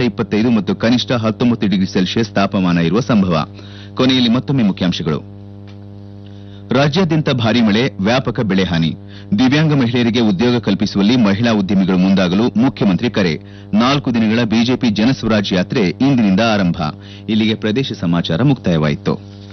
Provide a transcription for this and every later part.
ಇಪ್ಪತ್ತೈದು ಮತ್ತು ಕನಿಷ್ಠ ಹತ್ತೊಂಬತ್ತು ಡಿಗ್ರಿ ಸೆಲ್ಸಿಯಸ್ ತಾಪಮಾನ ಇರುವ ಸಂಭವ ಕೊನೆಯಲ್ಲಿ ಮತ್ತೊಮ್ಮೆ ಮುಖ್ಯಾಂಶಗಳು ರಾಜ್ಯಾದ್ಯಂತ ಭಾರೀ ಮಳೆ ವ್ಯಾಪಕ ಬೆಳೆ ಹಾನಿ ದಿವ್ಯಾಂಗ ಮಹಿಳೆಯರಿಗೆ ಉದ್ಯೋಗ ಕಲ್ಪಿಸುವಲ್ಲಿ ಮಹಿಳಾ ಉದ್ಯಮಿಗಳು ಮುಂದಾಗಲು ಮುಖ್ಯಮಂತ್ರಿ ಕರೆ ನಾಲ್ಕು ದಿನಗಳ ಬಿಜೆಪಿ ಜನಸ್ವರಾಜ್ ಯಾತ್ರೆ ಇಂದಿನಿಂದ ಆರಂಭ ಇಲ್ಲಿಗೆ ಪ್ರದೇಶ ಸಮಾಚಾರ ಮುಕ್ತಾಯವಾಯಿತು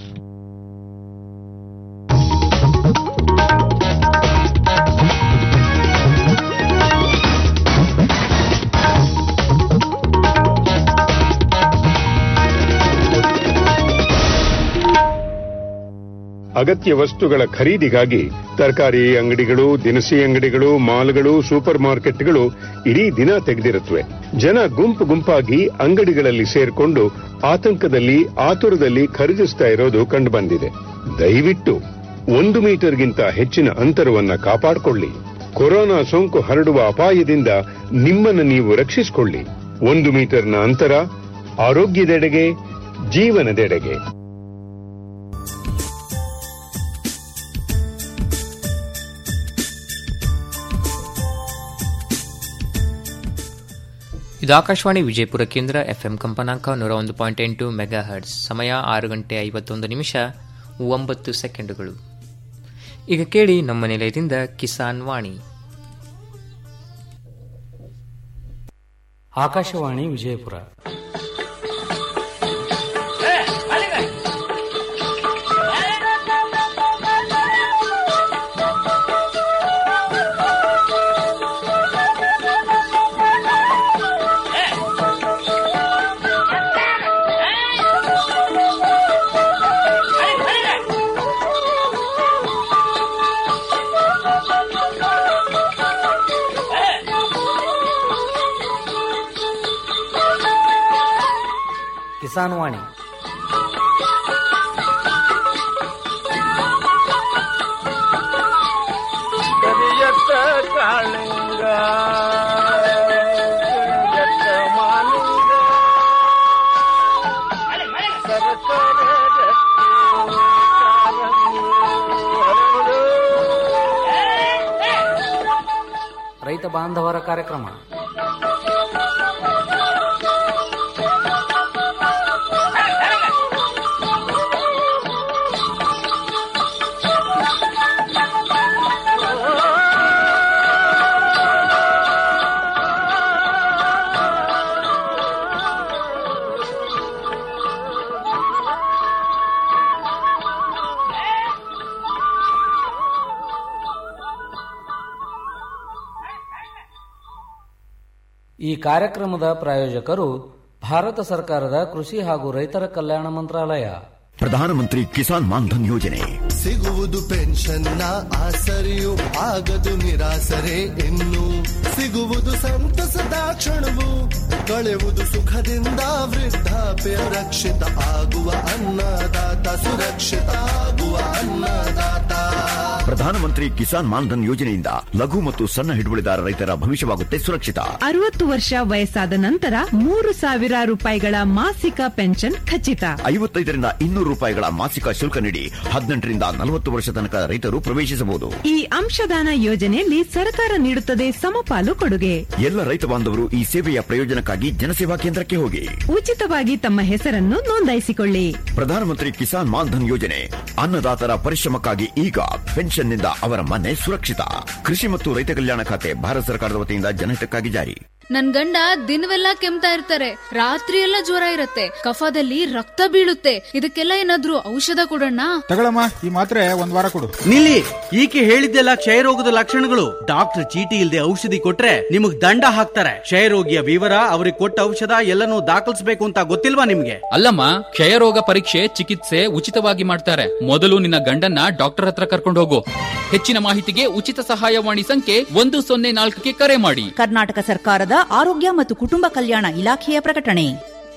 ಅಗತ್ಯ ವಸ್ತುಗಳ ಖರೀದಿಗಾಗಿ ತರಕಾರಿ ಅಂಗಡಿಗಳು ದಿನಸಿ ಅಂಗಡಿಗಳು ಮಾಲ್ಗಳು ಸೂಪರ್ ಮಾರ್ಕೆಟ್ಗಳು ಇಡೀ ದಿನ ತೆಗೆದಿರುತ್ತವೆ ಜನ ಗುಂಪು ಗುಂಪಾಗಿ ಅಂಗಡಿಗಳಲ್ಲಿ ಸೇರ್ಕೊಂಡು ಆತಂಕದಲ್ಲಿ ಆತುರದಲ್ಲಿ ಖರೀದಿಸ್ತಾ ಇರೋದು ಕಂಡುಬಂದಿದೆ ದಯವಿಟ್ಟು ಒಂದು ಮೀಟರ್ಗಿಂತ ಹೆಚ್ಚಿನ ಅಂತರವನ್ನ ಕಾಪಾಡಿಕೊಳ್ಳಿ ಕೊರೋನಾ ಸೋಂಕು ಹರಡುವ ಅಪಾಯದಿಂದ ನಿಮ್ಮನ್ನು ನೀವು ರಕ್ಷಿಸಿಕೊಳ್ಳಿ ಒಂದು ಮೀಟರ್ನ ಅಂತರ ಆರೋಗ್ಯದೆಡೆಗೆ ಜೀವನದೆಡೆಗೆ ಇದು ಆಕಾಶವಾಣಿ ವಿಜಯಪುರ ಕೇಂದ್ರ ಎಫ್ಎಂ ಕಂಪನಾಂಕ ನೂರ ಒಂದು ಪಾಯಿಂಟ್ ಎಂಟು ಮೆಗಾ ಹರ್ಟ್ಸ್ ಸಮಯ ಆರು ಗಂಟೆ ಐವತ್ತೊಂದು ನಿಮಿಷ ಒಂಬತ್ತು ಸೆಕೆಂಡುಗಳು ಈಗ ಕೇಳಿ ನಮ್ಮ ನಿಲಯದಿಂದ ಕಿಸಾನ್ ವಾಣಿ ಆಕಾಶವಾಣಿ ವಿಜಯಪುರ ಕಿಸಾನ್ ವಾಣಿ ಕರಿಯತ್ತ ಕಾಳಿಂಗ ಕರಿಯತ್ತ ಮಾಲಿಂಗ ಸರಸರ ಗಟ್ಟಿ ಕಾಲಂಗಿ ಹರಳು. ರೈತ ಬಾಂಧವರ ಕಾರ್ಯಕ್ರಮ ಈ ಕಾರ್ಯಕ್ರಮದ ಪ್ರಾಯೋಜಕರು ಭಾರತ ಸರ್ಕಾರದ ಕೃಷಿ ಹಾಗೂ ರೈತರ ಕಲ್ಯಾಣ ಮಂತ್ರಾಲಯ ಪ್ರಧಾನಮಂತ್ರಿ ಕಿಸಾನ್ ಮಾನ್ಧನ್ ಯೋಜನೆ ಸಿಗುವುದು ಪೆನ್ಷನ್ನ ಆಸರೆಯು ಆಗದು ನಿರಾಸರೆ ಇನ್ನು ಸಿಗುವುದು ಸಂತಸದ ಕ್ಷಣವು ಕಳೆವುದು ಸುಖದಿಂದ ವೃದ್ಧಾಪ್ಯ ರಕ್ಷಿತ ಆಗುವ ಅನ್ನದಾತ ಸುರಕ್ಷಿತ ಆಗುವ ಅನ್ನದಾತ ಪ್ರಧಾನಮಂತ್ರಿ ಕಿಸಾನ್ ಮಾನ್ಧನ್ ಯೋಜನೆಯಿಂದ ಲಘು ಮತ್ತು ಸಣ್ಣ ಹಿಡುವಳಿದಾರ ರೈತರ ಭವಿಷ್ಯವಾಗುತ್ತೆ ಸುರಕ್ಷಿತ ಅರವತ್ತು ವರ್ಷ ವಯಸ್ಸಾದ ನಂತರ ಮೂರು ಸಾವಿರ ರೂಪಾಯಿಗಳ ಮಾಸಿಕ ಪೆನ್ಷನ್ ಖಚಿತ ಐವತ್ತೈದರಿಂದ ಇನ್ನೂರು ರೂಪಾಯಿಗಳ ಮಾಸಿಕ ಶುಲ್ಕ ನೀಡಿ ಹದಿನೆಂಟರಿಂದ ನಲವತ್ತು ವರ್ಷ ತನಕ ರೈತರು ಪ್ರವೇಶಿಸಬಹುದು ಈ ಅಂಶದಾನ ಯೋಜನೆಯಲ್ಲಿ ಸರ್ಕಾರ ನೀಡುತ್ತದೆ ಸಮಪಾಲು ಕೊಡುಗೆ ಎಲ್ಲ ರೈತ ಬಾಂಧವರು ಈ ಸೇವೆಯ ಪ್ರಯೋಜನಕ್ಕಾಗಿ ಜನಸೇವಾ ಕೇಂದ್ರಕ್ಕೆ ಹೋಗಿ ಉಚಿತವಾಗಿ ತಮ್ಮ ಹೆಸರನ್ನು ನೋಂದಾಯಿಸಿಕೊಳ್ಳಿ ಪ್ರಧಾನಮಂತ್ರಿ ಕಿಸಾನ್ ಮಾನ್ಧನ್ ಯೋಜನೆ ಅನ್ನದಾತರ ಪರಿಶ್ರಮಕ್ಕಾಗಿ ಈಗ ಪೆನ್ಷನ್ನಿಂದ ಅವರ ಮನೆ ಸುರಕ್ಷಿತ ಕೃಷಿ ಮತ್ತು ರೈತ ಕಲ್ಯಾಣ ಖಾತೆ ಭಾರತ ಸರ್ಕಾರದ ವತಿಯಿಂದ ಜನಹಿತಕ್ಕಾಗಿ ಜಾರಿ ನನ್ ಗಂಡ ದಿನವೆಲ್ಲ ಕೆಮ್ತಾ ಇರ್ತಾರೆ ರಾತ್ರಿ ಎಲ್ಲ ಜ್ವರ ಇರತ್ತೆ ಕಫದಲ್ಲಿ ರಕ್ತ ಬೀಳುತ್ತೆ ಇದಕ್ಕೆಲ್ಲ ಏನಾದ್ರೂ ಔಷಧ ಕೊಡೋಣ ತಗೊಳಮ್ಮ ಈ ಮಾತ್ರೆ ಒಂದ್ ವಾರ ಕೊಡು ನಿಲ್ಲಿ ಈಕೆ ಹೇಳಿದ್ದೆಲ್ಲ ಕ್ಷಯರೋಗದ ಲಕ್ಷಣಗಳು ಡಾಕ್ಟರ್ ಚೀಟಿ ಇಲ್ಲದೆ ಔಷಧಿ ಕೊಟ್ರೆ ನಿಮಗ್ ದಂಡ ಹಾಕ್ತಾರೆ ಕ್ಷಯರೋಗಿಯ ವಿವರ ಅವ್ರಿಗೆ ಕೊಟ್ಟ ಔಷಧ ಎಲ್ಲನೂ ದಾಖಲಿಸಬೇಕು ಅಂತ ಗೊತ್ತಿಲ್ವಾ ನಿಮ್ಗೆ ಅಲ್ಲಮ್ಮ ಕ್ಷಯರೋಗ ಪರೀಕ್ಷೆ ಚಿಕಿತ್ಸೆ ಉಚಿತವಾಗಿ ಮಾಡ್ತಾರೆ ಮೊದಲು ನಿನ್ನ ಗಂಡನ್ನ ಡಾಕ್ಟರ್ ಹತ್ರ ಕರ್ಕೊಂಡು ಹೋಗು ಹೆಚ್ಚಿನ ಮಾಹಿತಿಗೆ ಉಚಿತ ಸಹಾಯವಾಣಿ ಸಂಖ್ಯೆ ಒಂದು ಸೊನ್ನೆ ನಾಲ್ಕಕ್ಕೆ ಕರೆ ಮಾಡಿ ಕರ್ನಾಟಕ ಸರ್ಕಾರದ ಆರೋಗ್ಯ ಮತ್ತು ಕುಟುಂಬ ಕಲ್ಯಾಣ ಇಲಾಖೆಯ ಪ್ರಕಟಣೆ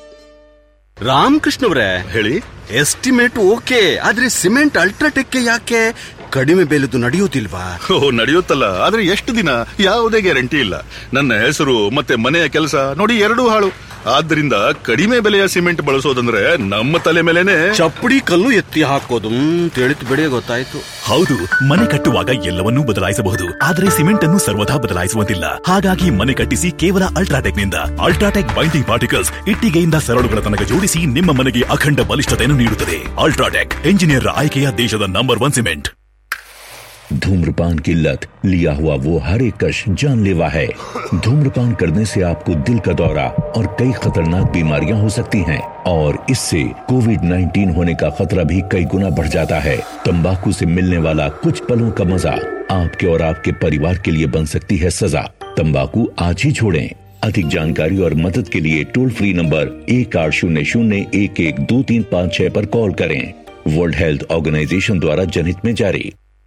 ರಾಮಕೃಷ್ಣವ್ರೆ ಹೇಳಿ ಎಸ್ಟಿಮೇಟ್ ಓಕೆ ಆದ್ರೆ ಸಿಮೆಂಟ್ ಅಲ್ಟ್ರಾಟೆಕ್ ಯಾಕೆ ಕಡಿಮೆ ಬೆಲೆದು ನಡೆಯುವುದಿಲ್ವಾ ಓ ನಡೆಯುತ್ತಲ್ಲ ಆದ್ರೆ ಎಷ್ಟು ದಿನ ಯಾವುದೇ ಗ್ಯಾರಂಟಿ ಇಲ್ಲ ನನ್ನ ಹೆಸರು ಮತ್ತೆ ಮನೆಯ ಕೆಲಸ ನೋಡಿ ಎರಡೂ ಹಾಳು ಆದ್ದರಿಂದ ಕಡಿಮೆ ಬೆಲೆಯ ಸಿಮೆಂಟ್ ಬಳಸೋದಂದ್ರೆ ನಮ್ಮ ತಲೆ ಮೇಲೆನೆ ಚಪ್ಪಡಿ ಕಲ್ಲು ಎತ್ತಿ ಹಾಕೋದು ತಿಳಿತು ಬಿಡಿ ಗೊತ್ತಾಯ್ತು ಹೌದು ಮನೆ ಕಟ್ಟುವಾಗ ಎಲ್ಲವನ್ನೂ ಬದಲಾಯಿಸಬಹುದು ಆದರೆ ಸಿಮೆಂಟ್ ಅನ್ನು ಸರ್ವದಾ ಬದಲಾಯಿಸುವಂತಿಲ್ಲ ಹಾಗಾಗಿ ಮನೆ ಕಟ್ಟಿಸಿ ಕೇವಲ ಅಲ್ಟ್ರಾಟೆಕ್ ನಿಂದ ಅಲ್ಟ್ರಾಟೆಕ್ ಬೈಂಡಿಂಗ್ ಪಾರ್ಟಿಕಲ್ಸ್ ಇಟ್ಟಿಗೆಯಿಂದ ಸರಳುಗಳ ತನಕ ಜೋಡಿಸಿ ನಿಮ್ಮ ಮನೆಗೆ ಅಖಂಡ ಬಲಿಷ್ಠತೆಯನ್ನು ನೀಡುತ್ತದೆ ಅಲ್ಟ್ರಾಟೆಕ್ ಎಂಜಿನಿಯರ್ ಆಯ್ಕೆಯ ದೇಶದ ನಂಬರ್ ಒನ್ ಸಿಮೆಂಟ್ धूम्रपान की लत लिया हुआ वो हर एक कश जानलेवा है धूम्रपान करने से आपको दिल का दौरा और कई खतरनाक बीमारियां हो सकती हैं और इससे कोविड 19 होने का खतरा भी कई गुना बढ़ जाता है तंबाकू से मिलने वाला कुछ पलों का मजा आपके और आपके परिवार के लिए बन सकती है सजा तंबाकू आज ही छोड़ें अधिक जानकारी और मदद के लिए टोल फ्री नंबर एक आठ शून्य शून्य एक एक दो तीन पाँच छह पर कॉल करें वर्ल्ड हेल्थ ऑर्गेनाइजेशन द्वारा जनहित में जारी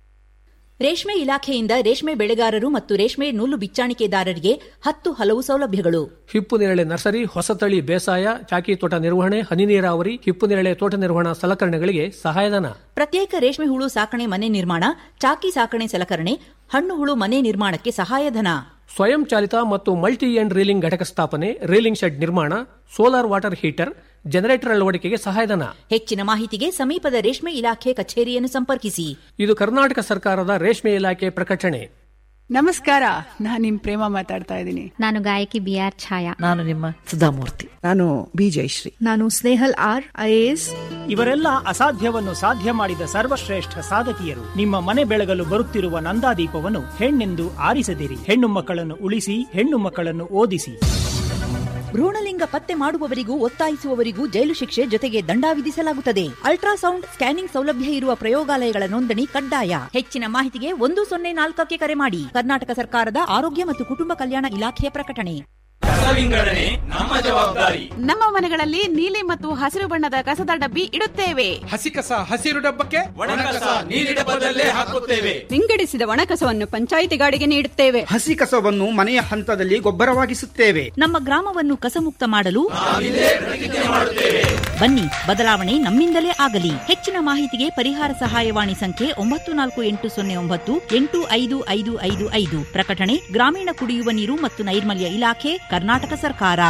ರೇಷ್ಮೆ ಇಲಾಖೆಯಿಂದ ರೇಷ್ಮೆ ಬೆಳೆಗಾರರು ಮತ್ತು ರೇಷ್ಮೆ ನೂಲು ಬಿಚ್ಚಾಣಿಕೆದಾರರಿಗೆ ಹತ್ತು ಹಲವು ಸೌಲಭ್ಯಗಳು ಹಿಪ್ಪು ನೇರಳೆ ನರ್ಸರಿ ಹೊಸತಳಿ ಬೇಸಾಯ ಚಾಕಿ ತೋಟ ನಿರ್ವಹಣೆ ಹನಿ ನೀರಾವರಿ ಹಿಪ್ಪು ನೇರಳೆ ತೋಟ ನಿರ್ವಹಣಾ ಸಲಕರಣೆಗಳಿಗೆ ಸಹಾಯಧನ ಪ್ರತ್ಯೇಕ ರೇಷ್ಮೆ ಹುಳು ಸಾಕಣೆ ಮನೆ ನಿರ್ಮಾಣ ಚಾಕಿ ಸಾಕಣೆ ಸಲಕರಣೆ ಹಣ್ಣು ಹುಳು ಮನೆ ನಿರ್ಮಾಣಕ್ಕೆ ಸಹಾಯಧನ ಸ್ವಯಂ ಚಾಲಿತ ಮತ್ತು ಮಲ್ಟಿ ಎಂಡ್ ರೀಲಿಂಗ್ ಘಟಕ ಸ್ಥಾಪನೆ ರೀಲಿಂಗ್ ಶೆಡ್ ನಿರ್ಮಾಣ ಸೋಲಾರ್ ವಾಟರ್ ಹೀಟರ್ ಜನರೇಟರ್ ಅಳವಡಿಕೆಗೆ ಸಹಾಯಧನ ಹೆಚ್ಚಿನ ಮಾಹಿತಿಗೆ ಸಮೀಪದ ರೇಷ್ಮೆ ಇಲಾಖೆ ಕಚೇರಿಯನ್ನು ಸಂಪರ್ಕಿಸಿ ಇದು ಕರ್ನಾಟಕ ಸರ್ಕಾರದ ರೇಷ್ಮೆ ಇಲಾಖೆ ಪ್ರಕಟಣೆ ನಮಸ್ಕಾರ ನಾನು ನಿಮ್ ಪ್ರೇಮ ಮಾತಾಡ್ತಾ ಇದ್ದೀನಿ ನಾನು ಗಾಯಕಿ ಬಿ ಆರ್ ಛಾಯಾ ನಾನು ನಿಮ್ಮ ಸುಧಾಮೂರ್ತಿ ನಾನು ಬಿ ಜಯಶ್ರೀ ನಾನು ಸ್ನೇಹಲ್ ಆರ್ ಐಎಎಸ್ ಇವರೆಲ್ಲ ಅಸಾಧ್ಯವನ್ನು ಸಾಧ್ಯ ಮಾಡಿದ ಸರ್ವಶ್ರೇಷ್ಠ ಸಾಧಕಿಯರು ನಿಮ್ಮ ಮನೆ ಬೆಳಗಲು ಬರುತ್ತಿರುವ ನಂದಾದೀಪವನ್ನು ಹೆಣ್ಣೆಂದು ಆರಿಸದಿರಿ ಹೆಣ್ಣು ಮಕ್ಕಳನ್ನು ಉಳಿಸಿ ಹೆಣ್ಣು ಮಕ್ಕಳನ್ನು ಓದಿಸಿ ಭ್ರೂಣಲಿಂಗ ಪತ್ತೆ ಮಾಡುವವರಿಗೂ ಒತ್ತಾಯಿಸುವವರಿಗೂ ಜೈಲು ಶಿಕ್ಷೆ ಜೊತೆಗೆ ದಂಡ ವಿಧಿಸಲಾಗುತ್ತದೆ ಅಲ್ಟ್ರಾಸೌಂಡ್ ಸ್ಕ್ಯಾನಿಂಗ್ ಸೌಲಭ್ಯ ಇರುವ ಪ್ರಯೋಗಾಲಯಗಳ ನೋಂದಣಿ ಕಡ್ಡಾಯ ಹೆಚ್ಚಿನ ಮಾಹಿತಿಗೆ ಒಂದು ಸೊನ್ನೆ ನಾಲ್ಕಕ್ಕೆ ಕರೆ ಮಾಡಿ ಕರ್ನಾಟಕ ಸರ್ಕಾರದ ಆರೋಗ್ಯ ಮತ್ತು ಕುಟುಂಬ ಕಲ್ಯಾಣ ಇಲಾಖೆಯ ಪ್ರಕಟಣೆ ವಿಂಗಡಣೆ ನಮ್ಮ ಜವಾಬ್ದಾರಿ ನಮ್ಮ ಮನೆಗಳಲ್ಲಿ ನೀಲಿ ಮತ್ತು ಹಸಿರು ಬಣ್ಣದ ಕಸದ ಡಬ್ಬಿ ಇಡುತ್ತೇವೆ ಹಸಿ ಕಸ ಹಸಿರು ಡಬ್ಬಕ್ಕೆ ಒಣ ಕಸ ನೀಲಿ ಡಬ್ಬದಲ್ಲೇ ಹಾಕುತ್ತೇವೆ ವಿಂಗಡಿಸಿದ ಒಣಕಸವನ್ನು ಪಂಚಾಯಿತಿ ಗಾಡಿಗೆ ನೀಡುತ್ತೇವೆ ಹಸಿ ಕಸವನ್ನು ಮನೆಯ ಹಂತದಲ್ಲಿ ಗೊಬ್ಬರವಾಗಿಸುತ್ತೇವೆ ನಮ್ಮ ಗ್ರಾಮವನ್ನು ಕಸಮುಕ್ತ ಮಾಡಲು ಬನ್ನಿ ಬದಲಾವಣೆ ನಮ್ಮಿಂದಲೇ ಆಗಲಿ ಹೆಚ್ಚಿನ ಮಾಹಿತಿಗೆ ಪರಿಹಾರ ಸಹಾಯವಾಣಿ ಸಂಖ್ಯೆ ಒಂಬತ್ತು ನಾಲ್ಕು ಎಂಟು ಸೊನ್ನೆ ಒಂಬತ್ತು ಎಂಟು ಐದು ಐದು ಐದು ಐದು ಪ್ರಕಟಣೆ ಗ್ರಾಮೀಣ ಕುಡಿಯುವ ನೀರು ಮತ್ತು ನೈರ್ಮಲ್ಯ ಇಲಾಖೆ ಕರ್ನಾಟಕ ಸರ್ಕಾರ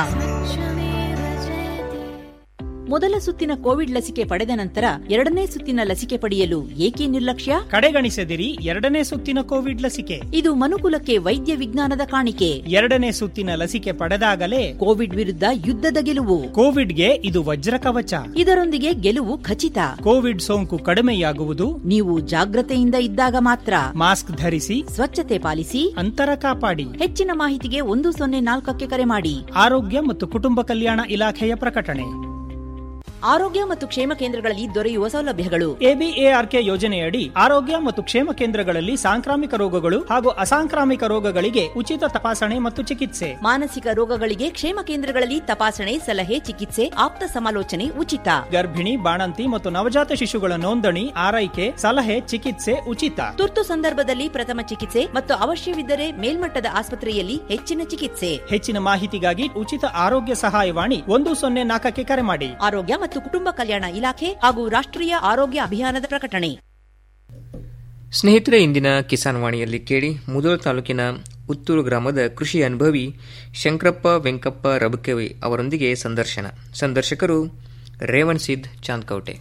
ಮೊದಲ ಸುತ್ತಿನ ಕೋವಿಡ್ ಲಸಿಕೆ ಪಡೆದ ನಂತರ ಎರಡನೇ ಸುತ್ತಿನ ಲಸಿಕೆ ಪಡೆಯಲು ಏಕೆ ನಿರ್ಲಕ್ಷ್ಯ ಕಡೆಗಣಿಸದಿರಿ ಎರಡನೇ ಸುತ್ತಿನ ಕೋವಿಡ್ ಲಸಿಕೆ ಇದು ಮನುಕುಲಕ್ಕೆ ವೈದ್ಯ ವಿಜ್ಞಾನದ ಕಾಣಿಕೆ ಎರಡನೇ ಸುತ್ತಿನ ಲಸಿಕೆ ಪಡೆದಾಗಲೇ ಕೋವಿಡ್ ವಿರುದ್ಧ ಯುದ್ಧದ ಗೆಲುವು ಕೋವಿಡ್ಗೆ ಇದು ವಜ್ರ ಕವಚ ಇದರೊಂದಿಗೆ ಗೆಲುವು ಖಚಿತ ಕೋವಿಡ್ ಸೋಂಕು ಕಡಿಮೆಯಾಗುವುದು ನೀವು ಜಾಗ್ರತೆಯಿಂದ ಇದ್ದಾಗ ಮಾತ್ರ ಮಾಸ್ಕ್ ಧರಿಸಿ ಸ್ವಚ್ಛತೆ ಪಾಲಿಸಿ ಅಂತರ ಕಾಪಾಡಿ ಹೆಚ್ಚಿನ ಮಾಹಿತಿಗೆ ಒಂದು ಸೊನ್ನೆ ನಾಲ್ಕಕ್ಕೆ ಕರೆ ಮಾಡಿ ಆರೋಗ್ಯ ಮತ್ತು ಕುಟುಂಬ ಕಲ್ಯಾಣ ಇಲಾಖೆಯ ಪ್ರಕಟಣೆ ಆರೋಗ್ಯ ಮತ್ತು ಕ್ಷೇಮ ಕೇಂದ್ರಗಳಲ್ಲಿ ದೊರೆಯುವ ಸೌಲಭ್ಯಗಳು ಎಬಿಎಆರ್ಕೆ ಯೋಜನೆಯಡಿ ಆರೋಗ್ಯ ಮತ್ತು ಕ್ಷೇಮ ಕೇಂದ್ರಗಳಲ್ಲಿ ಸಾಂಕ್ರಾಮಿಕ ರೋಗಗಳು ಹಾಗೂ ಅಸಾಂಕ್ರಾಮಿಕ ರೋಗಗಳಿಗೆ ಉಚಿತ ತಪಾಸಣೆ ಮತ್ತು ಚಿಕಿತ್ಸೆ ಮಾನಸಿಕ ರೋಗಗಳಿಗೆ ಕ್ಷೇಮ ಕೇಂದ್ರಗಳಲ್ಲಿ ತಪಾಸಣೆ ಸಲಹೆ ಚಿಕಿತ್ಸೆ ಆಪ್ತ ಸಮಾಲೋಚನೆ ಉಚಿತ ಗರ್ಭಿಣಿ ಬಾಣಂತಿ ಮತ್ತು ನವಜಾತ ಶಿಶುಗಳ ನೋಂದಣಿ ಆರೈಕೆ ಸಲಹೆ ಚಿಕಿತ್ಸೆ ಉಚಿತ ತುರ್ತು ಸಂದರ್ಭದಲ್ಲಿ ಪ್ರಥಮ ಚಿಕಿತ್ಸೆ ಮತ್ತು ಅವಶ್ಯವಿದ್ದರೆ ಮೇಲ್ಮಟ್ಟದ ಆಸ್ಪತ್ರೆಯಲ್ಲಿ ಹೆಚ್ಚಿನ ಚಿಕಿತ್ಸೆ ಹೆಚ್ಚಿನ ಮಾಹಿತಿಗಾಗಿ ಉಚಿತ ಆರೋಗ್ಯ ಸಹಾಯವಾಣಿ ಒಂದು ಸೊನ್ನೆ ನಾಲ್ಕಕ್ಕೆ ಕರೆ ಮಾಡಿ ಆರೋಗ್ಯ ಮತ್ತು ಕುಟುಂಬ ಕಲ್ಯಾಣ ಇಲಾಖೆ ಹಾಗೂ ರಾಷ್ಟ್ರೀಯ ಆರೋಗ್ಯ ಅಭಿಯಾನದ ಪ್ರಕಟಣೆ ಸ್ನೇಹಿತರೆ ಇಂದಿನ ಕಿಸಾನ್ ವಾಣಿಯಲ್ಲಿ ಕೇಳಿ ಮುದೋಳ ತಾಲೂಕಿನ ಉತ್ತೂರು ಗ್ರಾಮದ ಕೃಷಿ ಅನುಭವಿ ಶಂಕರಪ್ಪ ವೆಂಕಪ್ಪ ರಬಕವಿ ಅವರೊಂದಿಗೆ ಸಂದರ್ಶನ ಸಂದರ್ಶಕರು ರೇವಣ್ ಸಿದ್ ಚಾಂದ್ಕೌಟೆ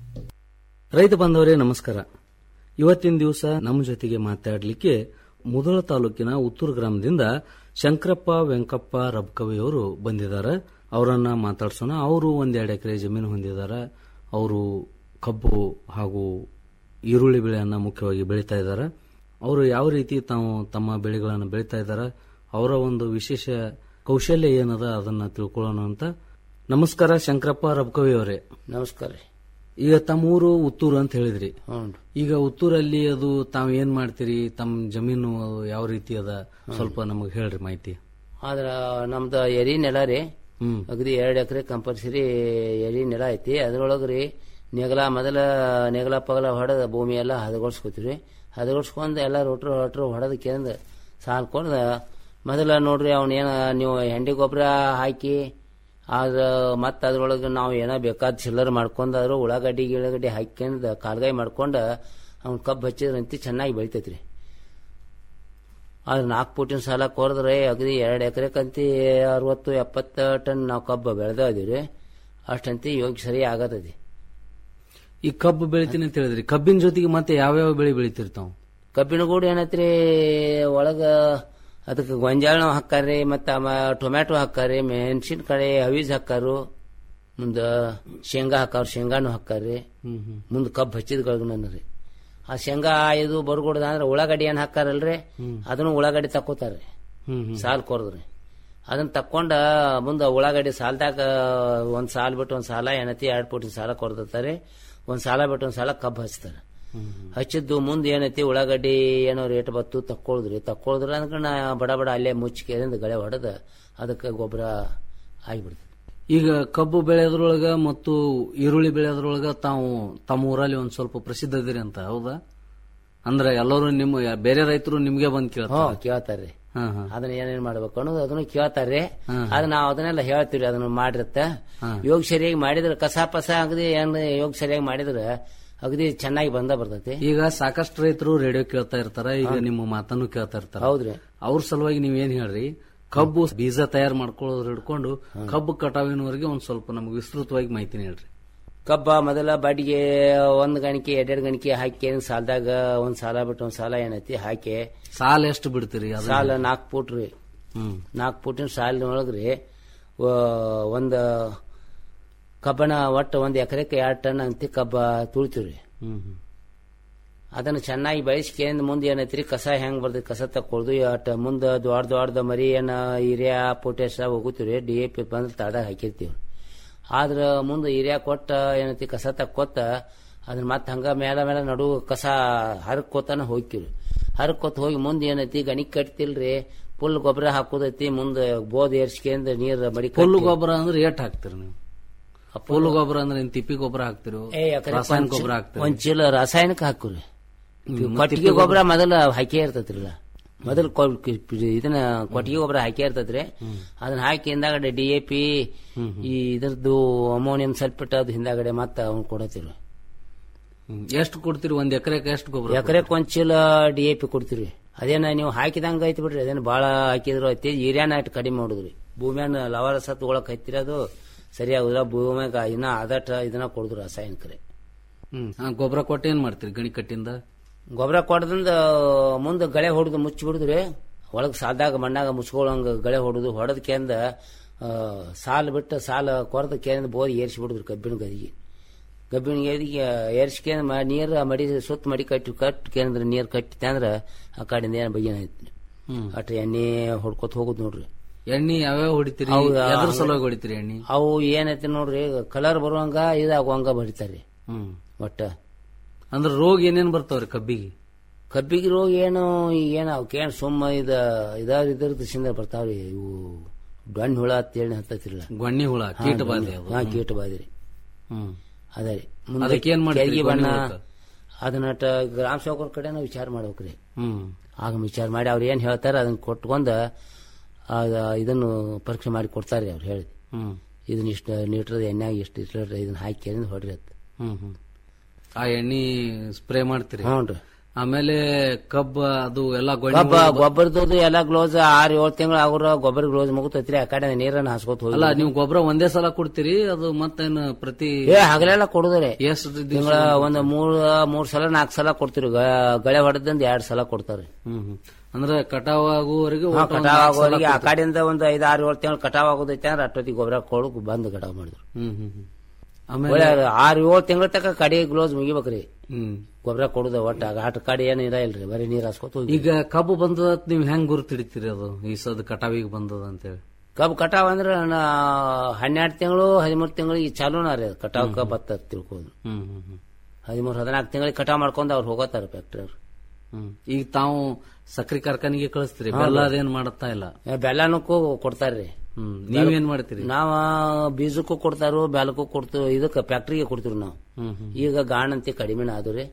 ರೈತ ಬಾಂಧವರೇ ನಮಸ್ಕಾರ ಇವತ್ತಿನ ದಿವಸ ನಮ್ಮ ಜೊತೆಗೆ ಮಾತಾಡಲಿಕ್ಕೆ ಮುದೋಳ ತಾಲೂಕಿನ ಉತ್ತೂರು ಗ್ರಾಮದಿಂದ ಶಂಕರಪ್ಪ ವೆಂಕಪ್ಪ ರಬ್ಕವಿ ಅವರು ಬಂದಿದ್ದಾರೆ ಅವರನ್ನ ಮಾತಾಡ್ಸೋಣ ಅವರು ಒಂದೆರಡು ಎಕರೆ ಜಮೀನು ಹೊಂದಿದ್ದಾರೆ ಅವರು ಕಬ್ಬು ಹಾಗೂ ಈರುಳ್ಳಿ ಬೆಳೆಯನ್ನ ಮುಖ್ಯವಾಗಿ ಬೆಳೀತಾ ಇದ್ದಾರೆ ಅವರು ಯಾವ ರೀತಿ ತಾವು ತಮ್ಮ ಬೆಳೆಗಳನ್ನು ಬೆಳೀತಾ ಇದ್ದಾರೆ ಅವರ ಒಂದು ವಿಶೇಷ ಕೌಶಲ್ಯ ಏನದ ಅದನ್ನ ತಿಳ್ಕೊಳ್ಳೋಣ ಅಂತ ನಮಸ್ಕಾರ ಶಂಕರಪ್ಪ ರಬ್ಕವಿ ಅವರೇ ನಮಸ್ಕಾರ ಈಗ ತಮ್ಮ ಊರು ಉತ್ತೂರು ಅಂತ ಹೇಳಿದ್ರಿ ಈಗ ಉತ್ತೂರಲ್ಲಿ ಅದು ತಾವ್ ಏನ್ ಮಾಡ್ತೀರಿ ತಮ್ಮ ಜಮೀನು ಅದು ಯಾವ ರೀತಿ ಅದ ಸ್ವಲ್ಪ ನಮಗೆ ಹೇಳ್ರಿ ಮಾಹಿತಿ ಆದ್ರ ನಮ್ದು ಎರಿ ನೆಲ ರೀ ಹ್ಮ್ ಅಗದಿ ಎರಡು ಎಕರೆ ಕಂಪಲ್ಸರಿ ಎರಿ ನೆಲ ಐತಿ ಅದ್ರೊಳಗ್ರಿ ನೆಗಲ ಮೊದಲ ನೆಗಲ ಪಗಲ ಹೊಡೆದ ಭೂಮಿ ಎಲ್ಲ ಹದಗೊಳ್ಸ್ಕೊತೀವಿ ಹದಗೊಳ್ಸ್ಕೊಂಡ್ ಎಲ್ಲ ರೋಟ್ರು ಹೊಟ್ರು ಹೊಡೆದಕ್ಕೆಂದು ಸಾಲ್ಕೊಂಡು ಮೊದಲ ನೋಡ್ರಿ ಅವನೇನ ನೀವು ಹೆಂಡಿ ಗೊಬ್ಬರ ಹಾಕಿ ಆದ್ರ ಮತ್ತೆ ಅದ್ರೊಳಗೆ ನಾವು ಏನೋ ಬೇಕಾದ ಚಿಲ್ಲರ್ ಮಾಡ್ಕೊಂಡು ಅದ್ರ ಉಳ್ಳಾಗಡ್ಡಿ ಗಿಳಗಡ್ಡಿ ಹಾಕ್ಯಂದು ಕಾಲ್ಗಾಯಿ ಮಾಡ್ಕೊಂಡು ಅವ್ನ ಕಬ್ಬು ಹಚ್ಚಿದ್ರಂತಿ ಚೆನ್ನಾಗಿ ಬೆಳಿತೈತ್ರಿ ಆದ್ರೆ ನಾಲ್ಕು ಫೂಟಿನ ಸಾಲ ಕೊರದ್ರೆ ಅಗದಿ ಎರಡು ಎಕರೆಕಂತಿ ಅರವತ್ತು ಎಪ್ಪತ್ತು ಟನ್ ನಾವು ಕಬ್ಬು ಬೆಳೆದ ಅದೀವಿ ಅಷ್ಟಂತಿ ಯೋಗ್ಯ ಸರಿ ಆಗತೈತಿ ಈ ಕಬ್ಬು ಬೆಳಿತೀನಿ ಅಂತ ಹೇಳಿದ್ರಿ ಕಬ್ಬಿನ ಜೊತೆಗೆ ಮತ್ತೆ ಯಾವ್ಯಾವ ಬೆಳೆ ಬೆಳಿತಿರ್ತಾವ ಕಬ್ಬಿನ ಗೂಡು ಏನೈತ್ರಿ ಒಳಗ ಅದಕ್ಕೆ ಗೊಂಜಾಳ ಹಾಕ್ಕಾರಿ ಮತ್ತು ಟೊಮ್ಯಾಟೊ ಹಾಕ್ಕಾರಿ ಮೆಣಸಿನಕಾಯಿ ಅವೀಜ್ ಹಾಕಾರು ಮುಂದೆ ಶೇಂಗಾ ಹಾಕಾರು ಶೇಂಗಾನು ಹಾಕ್ಕಾರಿ ಮುಂದೆ ಕಬ್ಬು ಹಚ್ಚಿದ ರೀ ಆ ಶೇಂಗಾ ಇದು ಬರ್ಗೊಡ್ದ ಅಂದ್ರೆ ಉಳ್ಳಾಗಡ್ಡಿ ಏನ್ ಹಾಕಾರಲ್ರಿ ಅದನ್ನು ಉಳ್ಳಾಗಡ್ಡಿ ತಕ್ಕೋತಾರ್ರಿ ಸಾಲ್ ಕೊರದ್ರಿ ಅದನ್ನ ತಕ್ಕೊಂಡ ಮುಂದೆ ಉಳ್ಳಾಗಡ್ಡಿ ಸಾಲದಾಗ ಒಂದ್ ಸಾಲ್ ಬಿಟ್ಟು ಒಂದ್ ಸಾಲ ಏನತಿ ಎರಡ್ ಫೂಟಿನ ಸಾಲ ಕೊಡ್ತಾರೆ ಒಂದ್ ಸಾಲ ಬಿಟ್ಟು ಒಂದ್ ಸಾಲ ಕಬ್ಬು ಹಚ್ತಾರೆ ಹಚ್ಚಿದ್ದು ಮುಂದೆ ಏನೈತಿ ಉಳ್ಳಾಗಡ್ಡಿ ಏನೋ ರೇಟ್ ಬತ್ತು ತಕ್ಕೊಳಿದ್ರಿ ತಕ್ಕೊಳಿದ್ರ ಅಂದ್ರೆ ನಾ ಬಡ ಬಡ ಅಲ್ಲೇ ಮುಚ್ಚಿಕೆದಿಂದ ಗಳೆ ಹೊಡೆದ ಅದಕ್ಕೆ ಗೊಬ್ಬರ ಆಗಿಬಿಡ್ತದೆ ಈಗ ಕಬ್ಬು ಬೆಳೆಯೋದ್ರೊಳಗ ಮತ್ತು ಈರುಳ್ಳಿ ಬೆಳೆಯೋದ್ರೊಳಗ ತಾವು ತಮ್ಮ ಊರಲ್ಲಿ ಒಂದ್ ಸ್ವಲ್ಪ ಪ್ರಸಿದ್ಧ ಇದೀರಿ ಅಂತ ಹೌದಾ ಅಂದ್ರೆ ಎಲ್ಲರೂ ನಿಮ್ಮ ಬೇರೆ ರೈತರು ನಿಮ್ಗೆ ಬಂದ್ ಹ್ಞೂ ಕೇಳ್ತಾರೆ ಕೇಳ್ತಾರ್ರಿ ಹಾ, ಹಾ. ಅದನ್ನ ಏನೇನ್ ಮಾಡ್ಬೇಕು ಅನ್ನೋದು ಅದನ್ನು ಕೇಳ್ತಾರ್ರಿ ಹಾ. ಅದ್ ನಾವ್ ಅದನ್ನೆಲ್ಲ ಹೇಳ್ತೀವಿ ಅದನ್ನ ಮಾಡಿರತ್ತ ಯೋಗ ಸರಿಯಾಗಿ ಮಾಡಿದ್ರೆ ಕಸ ಪಸ ಅಗದಿ ಏನ್ ಯೋಗ ಸರಿಯಾಗಿ ಮಾಡಿದ್ರೆ ಅಗದಿ ಚೆನ್ನಾಗಿ ಬಂದ ಬರ್ತೈತಿ ಈಗ ಸಾಕಷ್ಟು ರೈತರು ರೇಡಿಯೋ ಕೇಳ್ತಾ ಇರ್ತಾರ ಈಗ ನಿಮ್ಮ ಮಾತನ್ನು ಕೇಳ್ತಾ ಇರ್ತಾರ ಹೌದ್ರಿ ಅವ್ರ ಸಲುವಾಗಿ ನೀವೇನ್ ಹೇಳ್ರಿ ಕಬ್ಬು ಬೀಜ ತಯಾರು ಮಾಡ್ಕೊಳ್ಳೋದ್ರ ಹಿಡ್ಕೊಂಡು ಕಬ್ಬು ಕಟಾವಿನವರೆಗೆ ಒಂದ್ ಸ್ವಲ್ಪ ನಮ್ಗೆ ವಿಸ್ತೃತವಾಗಿ ಮಾಹಿತಿ ಹೇಳ್ರಿ ಕಬ್ಬ ಮೊದಲ ಬಾಡಿಗೆ ಒಂದ್ ಗಣಿಕೆ ಎರಡೆರಡು ಗಣಿಕೆ ಹಾಕಿ ಸಾಲದಾಗ ಒಂದ್ ಸಾಲ ಬಿಟ್ಟು ಒಂದ್ ಸಾಲ ಏನೈತಿ ಹಾಕಿ ಸಾಲ ಎಷ್ಟು ಬಿಡ್ತೀರಿ ಅದನ್ನ? ಸಾಲ ನಾಲ್ಕು ಫೂಟ್ ರೀ ಹ್ಮ್ ನಾಲ್ಕು ಫೂಟಿನ ಸಾಲಿನೊಳಗ್ರಿ ಒಂದ್ ಕಬ್ಬನ ಒಟ್ಟು ಒಂದ್ ಎಕರೆಕ್ಕೆ ಎರಡು ಟನ್ ಅಂತಿ ಕಬ್ಬ ತುಳಿತೀವ್ರಿ ಹ್ಮ್ ಹ್ಮ್. ಅದನ್ನ ಚೆನ್ನಾಗಿ ಬೆಳೆಸ್ಕೊಂಡು ಮುಂದೆ ಏನೈತ್ರಿ ಕಸ ಹೆಂಗ್ ಬರ್ತೈತಿ ಕಸ ತಕ್ಕೊಳ್ದು ಅಟ್ ಮುಂದೆ ದೊಡ್ಡ ದೊಡ್ಡ ಮರಿ ಏನ ಯೂರಿಯಾ ಪೊಟ್ಯಾಶ ಹೋಗುತ್ತೀವಿ ಡಿ ಎ ಪಿ ಬಂದ್ರೆ ತಳದಾಗ ಹಾಕಿರ್ತೀವಿ ಆದ್ರ ಮುಂದೆ ಯೂರಿಯಾ ಕೊಟ್ಟ ಏನೈತಿ ಕಸ ತಕ್ಕೊತ್ತ ಅದನ್ನ ಮತ್ತೆ ಹಂಗ ಮೇಲ ಮೇಲೆ ನಡು ಕಸ ಹರಕೋತಾನ ಹೋಗ್ತೀವಿ ಹರಕೋತ ಹೋಗಿ ಮುಂದೆ ಏನೈತಿ ಗಣಿಗ್ ಕಟ್ತಿಲ್ರಿ ಫುಲ್ ಗೊಬ್ಬರ ಹಾಕೋದೈತಿ ಮುಂದೆ ಬೋದ್ ಏರ್ಸ್ಕೊಂಡ್ ನೀರ್ ಮಡಿ ಹುಲ್ಲು ಗೊಬ್ಬರ ಅಂದ್ರೆ ಏಟ್ ಹಾಕ್ತಿರಿ ನೀವು ಹುಲ್ಲು ಗೊಬ್ಬರ ಅಂದ್ರೆ ಏನ್ ತಿಪ್ಪಿ ಗೊಬ್ಬರ ಹಾಕ್ತಿರೋ ಏ ಎಕರೆಕ್ ರಾಸಾಯನಿಕ ಒಂದ್ ಗೊಬ್ಬರ ಚೀಲ- ಹಾಕ್ತಿರಿ ಒಂದ್ ಚೀಲ ರಾಸಾಯನಿಕ ಹಾಕುರಿ ಹ್ಮ್, ಮತ್ತೆ ಕೊಟ್ಟಿಗೆ ತಿಪ್ಪಿ ಗೊಬ್ಬರ ಮೊದಲ ಹಾಕೇ ಇರ್ತೈತ್ರಿಲ್ಲ ಮೊದಲು ಇದನ್ನ ಕೊಟ್ಟಿಗೆ ಗೊಬ್ಬರ ಹಾಕೇ ಇರ್ತೈತ್ರಿ ಅದನ್ನ ಹಾಕಿ ಹಿಂದಾಗಡೆ ಡಿ ಎ ಪಿ ಈ ಇದ್ರದ್ದು ಅಮೋನಿಯಂ ಸಲ್ಫೇಟ್ ಅದು ಹಿಂದಾಗಡೆ ಮತ್ತ ಅವ್ನು ಕೊಡತ್ತೀರಿ ಹ್ಮ್. ಎಷ್ಟು ಕೊಡ್ತೀರಿ ಒಂದ್ ಎಕರೆಗೆ ಎಷ್ಟು ಗೊಬ್ಬರ ಎಕರೆಕ್ ಒಂದ್ ಚೀಲ ಡಿ ಎ ಪಿ ಕೊಡ್ತೀರಿ ಅದೇನ ನೀವು ಹಾಕಿದಂಗ ಐತಿ ಬಿಡ್ರಿ ಅದೇನು ಬಾಳ ಹಾಕಿದ್ರು ಐತಿ ಯೂರಿಯಾನ ಇಟ್ಟು ಕಡಿಮೆ ಮಾಡುದ್ರಿ ಭೂಮಿಯನ್ನ ಲವರ ಸತ್ ಒಳಕ್ ಹತ್ತಿರ ಅದು ಸರಿಯಾಗುದಿಲ್ಲ ಭೂಮಿಯಾಗ ಇನ್ನ ಅದಟ ಇದನ್ನ ಕೊಡುದು ರಾಸಾಯನಿಕರೇ ಹ್ಮ್ ಆ, ಗೊಬ್ಬರ ಕೊಟ್ಟು ಏನ್ ಮಾಡ್ತೀರಿ ಗಣಿ ಕಟ್ಟಿಂದ ಗೊಬ್ಬರ ಕೊಡದಿಂದ ಮುಂದೆ ಗಳೆ ಹೊಡೆದು ಮುಚ್ಚಿ ಬಿಡುದ್ರಿ ಒಳಗೆ ಸಾಲ್ದಾಗ ಮಣ್ಣಾಗ ಮುಚ್ಕೊಳ್ಳಂಗ ಗಳೆ ಹೊಡೆದು ಹೊಡೆದ ಕೇಂದ ಸಾಲು ಬಿಟ್ಟು ಸಾಲ ಕೊರದ ಕೇಂದ ಬೋದಿ ಏರಿಸಿ ಬಿಡುದ್ರಿ ಕಬ್ಬಿನ ಗದಿಗೆ ಕಬ್ಬಿನ ಗದಿಗೆ ಏರಿಸ್ಕೊಂಡ್ ಮ- ನೀರು ಮಡಿ ಸುತ್ತ ಮಡಿ ಕಟ್ಟಿ ಕಟ್ ಕೇಂದ್ರ ನೀರು ಕಟ್ಟಿತೆ ಅಂದ್ರೆ ಆ ಕಡೆಯಿಂದ ಏನು ಬಗೆನ ಐತಿ ಹ್ಮ್. ಅಟ್ ಎಣ್ಣೆ ಹೊಡ್ಕೊತ ಹೋಗುದು ನೋಡ್ರಿ ಎಣ್ಣೆ ಯಾವ್ಯಾವ ಹೊಡಿತೀರಿ ಹೌದಾ? ಎದ್ರ ಸಲುವಾಗಿ ಹೊಡಿತೀರಿ ಎಣ್ಣೆ ಅವು ಏನೈತಿ ನೋಡ್ರಿ ಕಲರ್ ಬರುವಂಗ ಇದಾಗುವಂಗ ಬಡಿತಾರ್ರಿ ಹ್ಮ್ ಒಟ್ಟ ಅಂದ್ರೆ ರೋಗ ಏನೇನ್ ಬರ್ತಾವ್ರಿ ಕಬ್ಬಿಗೆ ಕಬ್ಬಿಗೆ ರೋಗ ಏನು ಏನು ಅವಕ್ಕೇನು ಸುಮ್ಮ ಇದ ಇದಾವ ಇದ್ರದ್ದು ಸಿಂದ ಬರ್ತಾವ್ರಿ ಇವು ಡೊಣ್ಣ ಹುಳ ಅಂತೇಳಿ ಹತ್ತತಿಲ್ಲ ಗೊಣ್ಣಿ ಹುಳ ಕೀಟ ಬಾಧೆ ಅದು. ಹಾ ಕೀಟ ಬಾಧೆ ರೀ ಹ್ಮ್ ಅದೇ ರೀ ಅದಕ್ಕೇನ್ ಮಾಡ್ತೀರಿ ಕೆರ್ಗಿ ಗೊಣ್ಣಿ ಬಣ್ಣ ಹುಳಕ್ಕ? ಅದನ್ನ ಗ್ರಾಮ ಸೇವಕರ ಕಡೆ ನಾವು ವಿಚಾರ ಮಾಡ್ಬೇಕ್ರಿ ಹ್ಮ್ ಆಗ ವಿಚಾರ ಮಾಡಿ ಅವ್ರು ಏನ್ ಹೇಳ್ತಾರ ಅದನ್ನ ಕೊಟ್ಕೊಂಡ ಅದ ಇದನ್ನು ಪರೀಕ್ಷೆ ಮಾಡಿ ಕೊಡ್ತಾರೆ ಅವ್ರು ಹೇಳಿ ಹ್ಮ್ ಇದನ್ನ ಇಷ್ಟು ಲೀಟರ್ ಎಣ್ಣೆಗೆ ಇಷ್ಟು ಲೀಟರ್ ಇದನ್ನ ಹಾಕಿ ಅದನ್ನ ಹೊಡ್ರಿ ಅಂತ ಹ್ಮ್ ಹ್ಮ್ ಆ ಎಣ್ಣೆ ಸ್ಪ್ರೇ ಮಾಡ್ತೀರಿ ಹ್ಞೂನ್ರಿ ಆಮೇಲೆ ಕಬ್ಬ ಅದು ಎಲ್ಲಾ ಗೊಬ್ಬ ಗೊಬ್ಬರ ಗೊಬ್ಬರದ್ದು ಎಲ್ಲ ಗ್ಲೋಸ್ ಆರ್ ಏಳು ತಿಂಗಳು ಆಗುರ ಗೊಬ್ಬರ ಗ್ಲೋಸ್ ಮುಗುತ್ತೈತ್ರಿ ಆ ಕಡೆ ನೀರನ್ನ ಹಾಸ್ಕೊತ ಹೋಗಿ ಅಲ್ಲ ನೀವು ಗೊಬ್ಬರ ಒಂದೇ ಸಲ ಕೊಡ್ತೀರಿ ಅದು ಮತ್ತೇನು ಪ್ರತಿ ಏ ಹಗಲೆಲ್ಲ ಕೊಡುದ್ರಿ ಎಷ್ಟು ದಿವ್ಸ ತಿಂಗಳ ಒಂದ್ ಮೂರ್ ಮೂರ್ ಸಲ ನಾಲ್ಕು ಸಲ ಕೊಡ್ತೀರಿ ಗ- ಗಳೆ ಹೊಡೆದಿಂದ ಎರಡ್ ಸಲ ಕೊಡ್ತಾರೆ ಹ್ಮ್ ಹ್ಮ್ ಅಂದ್ರೆ ಕಟಾವ್ ಆಗುವವರೆಗೆ ಹಾ, ಒಟ್ಟು ಒಂದ್ ಕಟಾವ್ ನಾಲ್ಕು ಸಲ ಆಗೋರಿಗೆ ಆ ಕೊಡ್ತೀರಿ. ಕಡೆಯಿಂದ ಒಂದು ಐದ್ ಆರು ಏಳು ತಿಂಗಳು ಕಟಾವ್ ಆಗೋದೈತೆ ಅಂದ್ರೆ ಅಷ್ಟೊತ್ತಿಗೆ ಗೊಬ್ಬರ ಕೊಡು ಬಂದು ಕಟಾವ್ ಮಾಡಿದ್ರು ಹ್ಮ್ ಹ್ಮ್ ಹ್ಮ್ ಒಳ್ಳೆ ಆಮೇಲೆ ಆರು ಏಳು ತಿಂಗಳ ತನಕ ಕಡೆ ಗ್ಲೋಸ್ ಮುಗಿಬೇಕ್ರಿ ಹ್ಮ್ ಗೊಬ್ಬರ ಕೊಡುದ ಒಟ್ಟ ಆಟ ಕಡೆ ಏನು ಇರ ಇಲ್ರಿ ಬರೀ ನೀರ್ ಹಾಸ್ಕೊತ ಹೋಗಿ ಈಗ ಕಬ್ಬು ಬಂದದ ನೀವ್ ಹೆಂಗ್ ಗುರುತಿಡ್ತೀರಿ ಅದು ಈ ಸದ್ ಕಟಾವಿಗೆ ಬಂದದ ಅಂತೇಳಿ ಕಬ್ಬು ಕಟಾವ್ ಅಂದ್ರೆ ನಾ ಹನ್ನೆರಡು ತಿಂಗಳು ಹದಿಮೂರು ತಿಂಗಳಿಗೆ ಚಾಲೂನ ರೀ ಅದು ಕಟಾವ್ ಕಬ್ಬು ಹತ್ತ ತಿಳ್ಕೋದು ಹ್ಮ್ ಹ್ಮ್ ಹ್ಮ್ ಹದಿಮೂರು ಹದಿನಾಲ್ಕು ತಿಂಗಳಿಗೆ ಕಟಾವ್ ಮಾಡ್ಕೊಂಡು ಅವ್ರು ಹೋಗೋತಾರ ಫ್ಯಾಕ್ಟ್ರಿ ಅವ್ರು ಹ್ಮ್ ಈಗ ತಾವು ಸಕ್ರಿ ಕಾರ್ಖಾನೆಗೆ ಕಳಿಸ್ತೀರಿ ಹಾ, ಬೆಲ್ಲ ಹೌದು. ಅದೇನ್ ಮಾಡತ್ತಾ ಇಲ್ಲ ಏ, ಬೆಲ್ಲನಕ್ಕೂ ಕೊಡ್ತಾರ್ರಿ ಹ್ಮ್ ನೀವೇನ್ ಮಾಡ್ತೀರಿ ನಾವ ಬೀಜಕ್ಕೂ ಕೊಡ್ತಾರು ಬೆಲ್ಲಕ್ಕೂ ಕೊಡ್ತೀವಿ ಇದಕ್ಕೆ ಫ್ಯಾಕ್ಟ್ರಿಗೆ ಕೊಡ್ತೀವಿ ನಾವು ಹ್ಮ್ ಹ್ಮ್ ಈಗ ಗಾಣಂತಿ ಕಡಿಮೆನ ಅದು ರೀ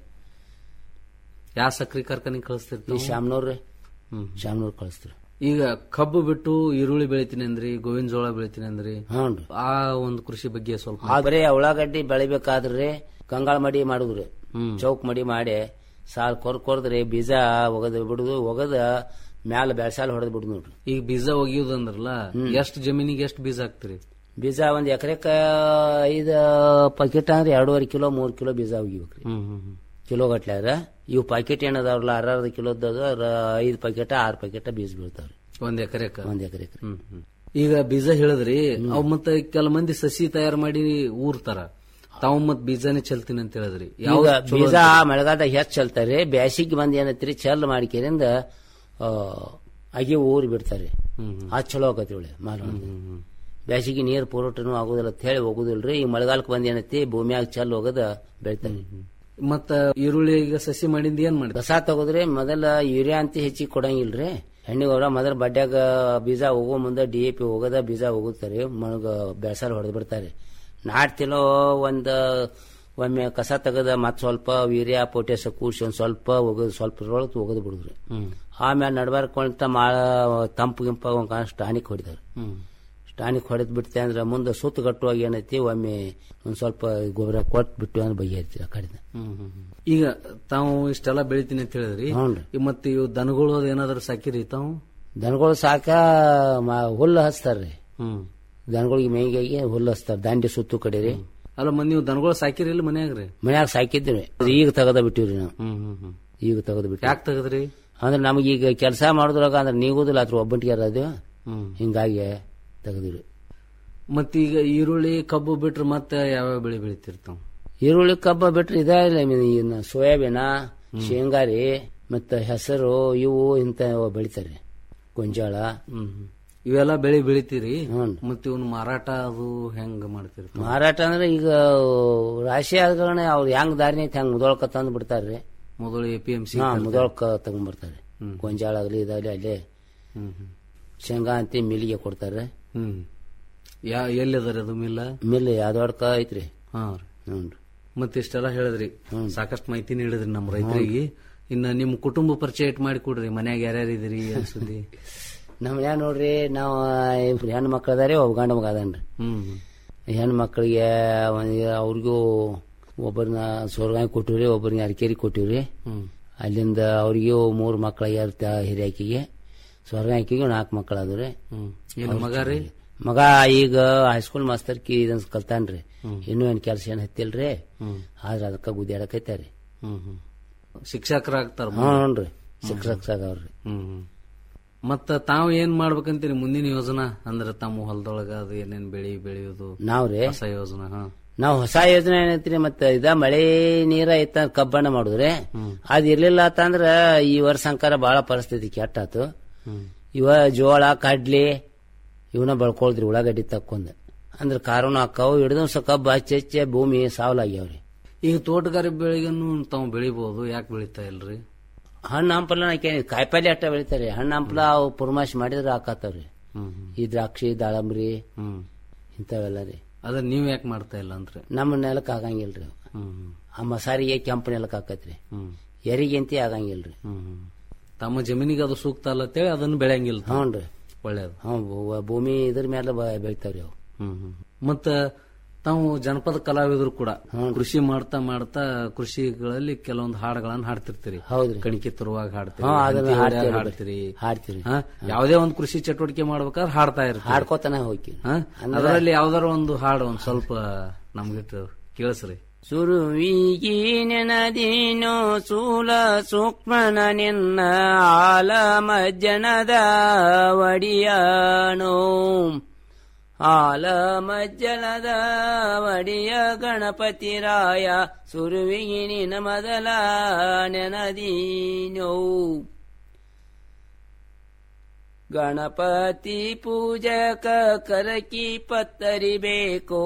ಯಾವ ಸಕ್ರಿ ಕಾರ್ಖಾನೆಗೆ ಕಳಿಸ್ತೀರಿ ಈ ತಾವು? ಶಾಮ್ನೂರ್ ರೀ ಹ್ಮ್ ಶಾಮ್ನೂರ್ ಕಳಿಸ್ತೀವಿ ಈಗ ಕಬ್ಬು ಬಿಟ್ಟು ಈರುಳ್ಳಿ ಬೆಳಿತೀನಿ ಅಂದ್ರಿ ಗೋವಿನ ಜೋಳ ಬೆಳಿತೀನಿ ಅಂದ್ರಿ ಹ್ಞೂ ಆ ಒಂದು ಕೃಷಿ ಬಗ್ಗೆ ಸ್ವಲ್ಪ ಆ ಬರೀ ಉಳ್ಳಾಗಡ್ಡಿ ಬೆಳಿಬೇಕಾದ್ರೆ ಕಂಗಾಳ ಮಡಿ ಮಾಡುದ್ರಿ ಹ್ಮ್. ಚೌಕ್ ಮಡಿ ಮಾಡಿ ಸಾಲ್ ಕೊರ್ ಕೊರ್ದ್ರಿ ಬೀಜ ಒಗದ್ ಬಿಡುದು ಒಗದ ಮ್ಯಾಲ ಬೆಳಸಾಲ ಹೊಡೆದ್ ಬಿಡ್ ನೋಡ್ರಿ ಈಗ ಬೀಜ ಒಗಿಯೋದಂದ್ರಲ್ಲ ಎಷ್ಟ್ ಜಮೀನಿಗೆ ಎಷ್ಟ್ ಬೀಜ ಹಾಕ್ತಿರಿ ಬೀಜ ಒಂದ್ ಎಕರೆಕ ಐದು ಪಾಕೆಟ್ ಅಂದ್ರೆ ಎರಡೂವರೆ ಕಿಲೋ ಮೂರ್ ಕಿಲೋ ಬೀಜ ಒಗಿಬೇಕ್ರಿ ಕಿಲೋ ಗಟ್ಲೆ ಅದ ಇವು ಪಾಕೆಟ್ ಏನದಾವ್ರಲ್ಲ ಅರ್ಧ ಕಿಲೋದ ಐದು ಪಾಕೆಟ್ ಆರು ಪಾಕೆಟ್ ಬೀಜ ಬೀಳ್ತಾವ್ರಿ ಒಂದ್ ಎಕರೆಕ ಒಂದ್ ಎಕರೆ ಈಗ ಬೀಜ ಹೇಳಿದ್ರಿ ಅವ್ ಮತ್ತೆ ಕೆಲ ಮಂದಿ ಸಸಿ ತಯಾರು ಮಾಡಿ ಊರ್ತಾರ ತಾವ್ ಮತ್ ಬೀಜನೇ ಚೆಲ್ತೀನಿ ಅಂತ ಹೇಳಿದ್ರಿ ಈಗ ಯಾವ್ದ್ ಚಲೋ ಬೀಜ ಅಂತೀರಿ? ಮಳೆಗಾಲದಾಗ ಹೆಚ್ಚು ಚೆಲ್ತಾರೆ ಬ್ಯಾಸಿಗೆ ಬಂದ್ ಏನೈತ್ರಿ ಚೆಲ್ ಮಾಡಿಕೆರಿಂದ ಅಗಿ ಊರಿ ಬಿಡ್ತಾರೆ ಅದು ಚಲೋ ಆಕತಿ ಒಳ್ಳೆ ಮಾಲ ಬ್ಯಾಸಿಗೆ ನೀರು ಪೂರಟನು ಆಗುದಿಲ್ಲ ಅಂತ ಹೇಳಿ ಹೋಗುದಿಲ್ರಿ ಈ ಮಳೆಗಾಲಕ್ಕೆ ಬಂದ್ ಏನೈತಿ ಭೂಮಿಯಾಗ ಚೆಲ್ ಹೋಗದ ಬೆಳಿತಾರೆ ಮತ್ತ ಈರುಳ್ಳಿ ಈಗ ಸಸಿ ಮಾಡಿಂದ ಏನ್ ಮಾಡಿ ಕಸ ತಗೋದ್ರಿ ಮೊದಲ ಯೂರಿಯಾ ಅಂತ ಹೆಚ್ಚಿಗೆ ಕೊಡಂಗಿಲ್ರಿ ಹೆಣ್ಣಿಗೆ ಅವ್ರ ಮೊದಲ ಬಡ್ಡ್ಯಾಗ ಬೀಜ ಹೋಗೋ ಮುಂದೆ ಡಿ ಎ ಪಿ ಹೋಗದ ಬೀಜ ಹೋಗುತ್ತಾರೆ ಮಣಗ ಬೆಳಸಾಲ ಹೊಡೆದ್ ಬಿಡ್ತಾರೆ ನಾಟ್ತಿಲೋ ಒಂದ್ ಒಮ್ಮೆ ಕಸ ತೆಗದ ಮತ್ ಸ್ವಲ್ಪ ಯೂರಿಯಾ ಪೊಟ್ಯಾಸ ಕೂಡ್ಸಿ ಒಂದ್ ಸ್ವಲ್ಪ ಒಗದ್ ಸ್ವಲ್ಪ ಒಳಗೆ ಒಗದ್ ಬಿಡುದ್ರಿ ಆಮೇಲೆ ನಡ್ಬಾರ್ಕೊಂತ ಮಾಳ ತಂಪು ಗಿಂಪ ಒಂದ್ ಟಾನಿಕ್ ಹೊಡಿತಾರೆ ಟಾನಿಕ್ ಹೊಡೆದ್ ಬಿಡ್ತೆ ಅಂದ್ರೆ ಮುಂದೆ ಸುತ್ತ ಕಟ್ಟುವಾಗ ಏನೈತಿ ಒಮ್ಮೆ ಒಂದ್ ಸ್ವಲ್ಪ ಗೊಬ್ಬರ ಕೊಟ್ಟು ಬಿಟ್ಟು ಅಂದ್ರೆ ಬಗೆಹರಿತೀವಿ ಆ ಕಡೆದ ಈಗ ತಾವು ಇಷ್ಟೆಲ್ಲ ಬೆಳಿತೀನಿ ಅಂತ ಹೇಳಿದ್ರಿ ಹ್ಞೂನ್ರಿ. ಈಗ ಮತ್ತೆ ಇವು ದನಗಳು ಅದು ಏನಾದ್ರು ಸಾಕಿರಿ ತಾವು ದನಗಳು ಸಾಕ ಮ- ಹುಲ್ಲು ಹಚ್ತಾರ್ರಿ ಹ್ಮ್ ದನಗಳಿಗೆ ಮೇಯ್ಗಾಗಿ ಹುಲ್ಲು ಹಚ್ತಾರ ದಾಂಡಿ ಸುತ್ತು ಕಡೆ ರೀ ಅಲ್ಲ ಮತ್ ನೀವು ದನಗಳು ಸಾಕಿರಿ ಇಲ್ಲ ಮನ್ಯಾಗ್ರಿ ಮನ್ಯಾಗ ಸಾಕಿದ್ವಿ ಈಗ ತೆಗದ ಬಿಟ್ಟಿವ್ರಿ ನಾವು ಹ್ಮ್ ಹ್ಮ್ ಹ್ಮ್ ಈಗ ತೆಗದ ಬಿಟ್ಟು ಯಾಕೆ ತೆಗದ್ರಿ ಅಂದ್ರೆ ನಮಗೆ ಈಗ ಕೆಲಸ ಮಾಡಿದ್ರಾಗ ಅಂದ್ರೆ ನೀಗುದಿಲ್ಲ ಅದ್ರ ಒಬ್ಬಂಟಿಗೆ ಅದು ಹ್ಮ್ ಹಿಂಗಾಗಿ ತೆಗದಿರಿ ಮತ್ತೀಗ ಈರುಳ್ಳಿ ಕಬ್ಬು ಬಿಟ್ರೆ ಮತ್ತೆ ಯಾವ್ಯಾವ ಬೆಳೆ ಬೆಳಿತಿರ್ತಾವ ಈರುಳ್ಳಿ ಕಬ್ಬ ಬಿಟ್ರೆ ಇದೇ ಇಲ್ಲ ಇನ್ನು ಸೋಯಾಬೀನ ಶೇಂಗಾರಿ ಮತ್ತ ಹೆಸರು ಇವು ಇಂತ ಬೆಳಿತಾರೆ ಗೊಂಜಾಳ ಹ್ಮ್ ಹ್ಮ್. ಇವೆಲ್ಲ ಬೆಳೆ ಬೆಳಿತೀರಿ ಮತ್ತೆ ಇವನ್ ಮಾರಾಟ ಅದು ಹೆಂಗ್ ಮಾಡ್ತಿರ್ತಾವ ಮಾರಾಟ ಅಂದ್ರೆ ಈಗ ರಾಶಿ ಆದ್ರಗಣ ಅವ್ರು ಹೆಂಗ್ ದಾರಿನ ಐತಿ ಹಂಗ್ ಮುದೊಳ್ಕ ತಂದು ಬಿಡ್ತಾರ್ರಿ ಮೊದಲು ಎ ಪಿ ಎಂ ಸಿ ಹಾ ಮುದೊಳ್ಕ ತಗೊಂಡ್ಬರ್ತಾರೆ ಗೊಂಜಾಳ ಆಗಲಿ ಇದಾಗಲಿ ಅಲ್ಲೇ ಹ್ಮ್ ಹ್ಮ್ ಶೇಂಗಾ ಅಂತ ಮಿಲ್ಲಿಗೆ ಕೊಡ್ತಾರೆ ಹ್ಮ್ ಯಾ ಎಲ್ಲಿದಾರೆ ಅದು ಮಿಲ್ಲ ಮಿಲ್ ಯಾವ್ದೊಡ್ಕ ಐತ್ರಿ ಹಾ ರೀ ಹ್ಞೂ ಮತ್ತೆ ಇಷ್ಟೆಲ್ಲ ಹೇಳಿದ್ರಿ ಸಾಕಷ್ಟು ಮಾಹಿತಿ ನೀಡಿದ್ರಿ ನಮ್ಮ ರೈತರಿಗೆ ಇನ್ನ ನಿಮ್ ಕುಟುಂಬ ಪರಿಚಯ ಇಟ್ ಮಾಡಿ ಕೊಡ್ರಿ ಮನ್ಯಾಗ ಯಾರ್ಯಾರು ಇದ್ರಿ ಏನ್ ಸುದ್ದಿ ನಮ್ಮ ಮನ್ಯಾಗ ನೋಡ್ರಿ ನಾವು ಇಬ್ರು ಹೆಣ್ಣು ಮಕ್ಳು ಅದಾರಿ ಒಬ್ಬ ಗಂಡ ಮಗ ಅದಾನ್ರಿ ಹ್ಮ್ ಹೆಣ್ಣು ಮಕ್ಕಳಿಗೆ ಅವ್ರಿಗೂ ಒಬ್ಬರನ್ನ ಸೋರ್ಗಾಯಿ ಕೊಟ್ಟಿವ್ರಿ ಒಬ್ಬರನ್ನ ಅರಕೇರಿ ಕೊಟ್ಟಿವ್ರಿ ಹ್ಮ್ ಅಲ್ಲಿಂದ ಅವ್ರಿಗೂ ಮೂರು ಮಕ್ಕಳ ಹಿರಿಯಾಕಿಗೆ ಸೊರಗಾಕಿಗೆ ನಾಲ್ಕು ಮಕ್ಕಳು ಅದ್ರಿ ಹ್ಮ್ ಏನ್ ಮಗ ರೀ ಮಗ ಈಗ ಹೈಸ್ಕೂಲ್ ಮಾಸ್ತರ್ಕಿ ಇದನ್ ಕಲ್ತಾನ್ರಿ ಇನ್ನೂ ಏನ್ ಕೆಲಸ ಏನ್ ಹತ್ತಿಲ್ರಿ ಹ್ಮ್ ಆದ್ರ ಅದಕ್ಕ ಗುದ್ದಾಡಕೈತಾರಿ ಹ್ಮ್ ಹ್ಮ್ ಶಿಕ್ಷಕರಾಗ್ತಾರ ಹ್ಞೂನ್ರಿ ಶಿಕ್ಷಕರಾಗವ್ರಿ ಹ್ಮ್ ಹ್ಮ್. ಮತ್ತ ತಾವ್ ಏನ್ ಮಾಡ್ಬೇಕಂತೀರಿ ಮುಂದಿನ ಯೋಜನಾ ಅಂದ್ರ ತಮ್ಮ ಹೊಲದೊಳಗ ಅದು ಏನೇನ್ ಬೆಳಿ ಬೆಳೆಯೋದು ನಾವ್ರಿ ಹೊಸ ಯೋಜನಾ ಹಾ ನಾವು ಹೊಸ ಯೋಜನೆ ಏನೈತ್ರಿ ಮತ್ತ ಇದ ಮಳೆ ನೀರ ಐತ ಕಬ್ಬಣ್ಣ ಮಾಡುದ್ರಿ ಅದ್ ಇರ್ಲಿಲ್ಲ ಅಂತಂದ್ರ ಈ ವರ್ಷ ಅಂಕಾರ ಬಹಳ ಪರಿಸ್ಥಿತಿ ಕೆಟ್ಟಾತು ಇವ ಜೋಳ ಕಡ್ಲಿ ಇವನ್ನ ಬೆಳ್ಕೊಳ್ದ್ರಿ ಉಳ್ಳಾಗಡ್ಡಿ ತಕ್ಕೊಂಡ್ ಅಂದ್ರ ಕಾರಣ ಅಕ್ಕಾವು ಹಿಡಿದು ಸ ಕಬ್ಬು ಹಚ್ಚಿ ಹಚ್ಚಿ ಭೂಮಿ ಸಾವಲಾಗ್ಯಾವ್ರಿ ಈಗ ತೋಟಗಾರಿಕೆ ಬೆಳೆಗನ್ನು ತಾವು ಬೆಳಿಬಹುದು ಯಾಕೆ ಬೆಳಿತಾ ಇಲ್ರಿ ಹಣ್ಣು ಹಂಪಲ ನಾಕೇನಿ ಕಾಯಿಪಲ್ಲೆ ಅಟ್ಟ ಬೆಳಿತಾರೆ ಹಣ್ಣು ಹಂಪಲ ಅವು ಪುರ್ಮಾಶ್ ಮಾಡಿದ್ರೆ ಹಾಕತ್ತಾವ್ರಿ ಹ್ಮ್ ಈ ದ್ರಾಕ್ಷಿ ದಾಳಂಬ್ರಿ ಹ್ಮ್ ಇಂಥವೆಲ್ಲ ರೀ ಅದ ನೀವ್ ಯಾಕೆ ಮಾಡ್ತಾ ಇಲ್ಲ ಅಂದ್ರೆ ನಮ್ಮ ನೆಲಕ್ಕೆ ಆಗಂಗಿಲ್ರಿ ಅವು. ಹ್ಮ್ ಆ ಮಸಾರಿಗೆ ಕೆಂಪು ನೆಲಕ್ಕೆ ಹಾಕತ್ರಿ ಹ್ಮ್ ಎರಿಗೆಂತಿ ಆಗಂಗಿಲ್ರಿ ಹ್ಮ್ ತಮ್ಮ ಜಮೀನಿಗೆ ಅದು ಸೂಕ್ತ ಅಲ್ಲ ಅಂತೇಳಿ ಅದನ್ನ ಬೆಳೆಯಂಗಿಲ್ಲ ತಾವು. ಹ್ಞೂನ್ರಿ ಒಳ್ಳೇದು ಹ್ಞೂ ಭೂ- ಭೂಮಿ ಇದ್ರ ಮೇಲೆ ಬ- ಬೆಳಿತಾವ್ರಿ ಅವು ಹ್ಮ್ ಹ್ಮ್. ಮತ್ತ ತಾವು ಜನಪದ ಕಲಾವಿದರು ಕೂಡ ಕೃಷಿ ಮಾಡ್ತಾ ಮಾಡ್ತಾ ಕೃಷಿಗಳಲ್ಲಿ ಕೆಲವೊಂದು ಹಾಡುಗಳನ್ನ ಹಾಡ್ತಿರ್ತೀರಿ ಹೌದ್ರಿ ಕಣಿಕೆ ತರುವಾಗ ಹಾಡ್ತೀರಿ ಹಾ, ಅದನ್ನ ಹಂತಿ ಹೊಡ್ಯಾಗ ಹಾಡ್ತೀವಿ ಹಾಡ್ತೀರಿ ಹಾಡ್ತೀವಿ ಹಾ, ಯಾವುದೇ ಒಂದು ಕೃಷಿ ಚಟುವಟಿಕೆ ಮಾಡ್ಬೇಕಾದ್ರೆ ಹಾಡ್ತಾ ಇರ್ತೀರಿ ಹಾಡ್ಕೋತಾನೆ ಹೋಗಿ ಹಾ? ಅದರಲ್ಲಿ ಯಾವ್ದಾರ ಒಂದು ಹಾಡು ಒಂದ್ ಸ್ವಲ್ಪ ನಮ್ಗಿಟ್ಟು ಕೇಳಿಸ್ರಿ ಸುರುವಿಗಿ ನೆನದೀನು ಸೂಲ ಸೂಕ್ಷ್ಮನ ನಿನ್ನ ಆಲ ಮಜ್ಜನದ ಒಡಿಯನು ಆಲ ಮಜ್ಜನದ ಒಡಿಯ ಗಣಪತಿ ರಾಯ ಸುರುವಿಗಿ ನಿನ ಮೊದಲ ನೆನದೀನು ಗಣಪತಿ ಪೂಜಕ ಕರಕಿ ಪತ್ತರಿಬೇಕು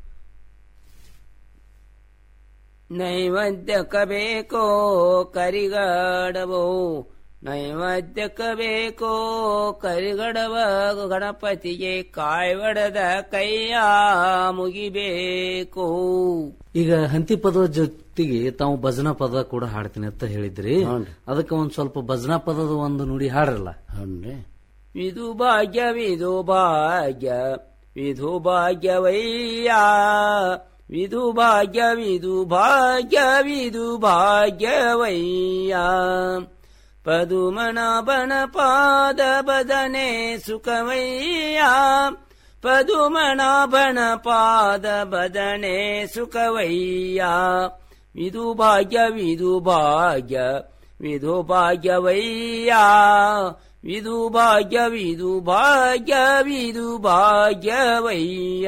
ನೈವೇದ್ಯಕ ಬೇಕೋ ಕರಿಗಡವೋ ನೈವೇದ್ಯಕ ಬೇಕೋ ಕರಿಗಡವ ಗಣಪತಿಗೆ ಕಾಯ್ವಡದ ಕೈಯ ಮುಗಿಬೇಕು ಈಗ ಹಂತಿ ಪದದ ಜೊತೆಗೆ ತಾವು ಭಜನಾ ಪದ ಕೂಡ ಹಾಡ್ತೀನಿ ಅಂತ ಹೇಳಿದ್ರಿ ಅದಕ್ಕೆ ಒಂದ್ ಸ್ವಲ್ಪ ಭಜನಾ ಪದದ ಒಂದು ನುಡಿ ಹಾಡ್ರಲ್ಲ ಹೌನ್ರಿ ವಿಧು ಭಾಗ್ಯ ವಿಧು ಭಾಗ್ಯ ವಿಧು ಭಾಗ್ಯವಯ್ಯ ವಿಧು ಭಾಗ್ಯ ವಿಧು ಭಾಗ್ಯ ವಿಧು ಭಾಗ್ಯವಯ್ಯ ಪದುಮನಾಭನ ಪಾದ ಬದನೆ ಸುಖವಯ್ಯ ಪದುಮನಾಭನ ಪಾದ ಬದನೆ ಸುಖವಯ್ಯ ವಿದು ಭಾಗ್ಯ ವಿದು ಭಾಗ್ಯ ವಿದು ಭಾಗ್ಯವಯ್ಯ ವಿದು ಭಾಗ್ಯ ವಿದು ಭಾಗ್ಯ ವಿದು ಭಾಗ್ಯವಯ್ಯ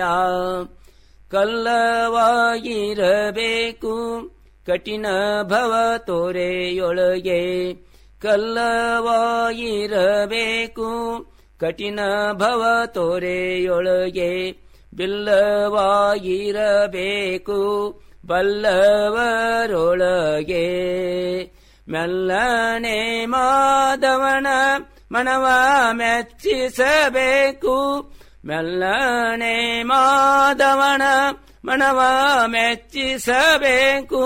ಕಲ್ಲವಾಗಿರಬೇಕು ಕಠಿಣ ಭವ ತೋರೆಯೊಳಗೆ ಕಲ್ಲವಾಗಿರಬೇಕು ಕಠಿಣ ಭವ ತೋರೆಯೊಳಗೆ ಬಿಲ್ಲವಾಗಿರಬೇಕು ಬಲ್ಲವರೊಳಗೆ ಮೆಲ್ಲನೆ ಮಾಧವನ ಮನವ ಮೆಚ್ಚಿಸಬೇಕು ಮೆಲ್ಲನೆ ಮಾಧವನ ಮನವ ಮೆಚ್ಚಿಸಬೇಕು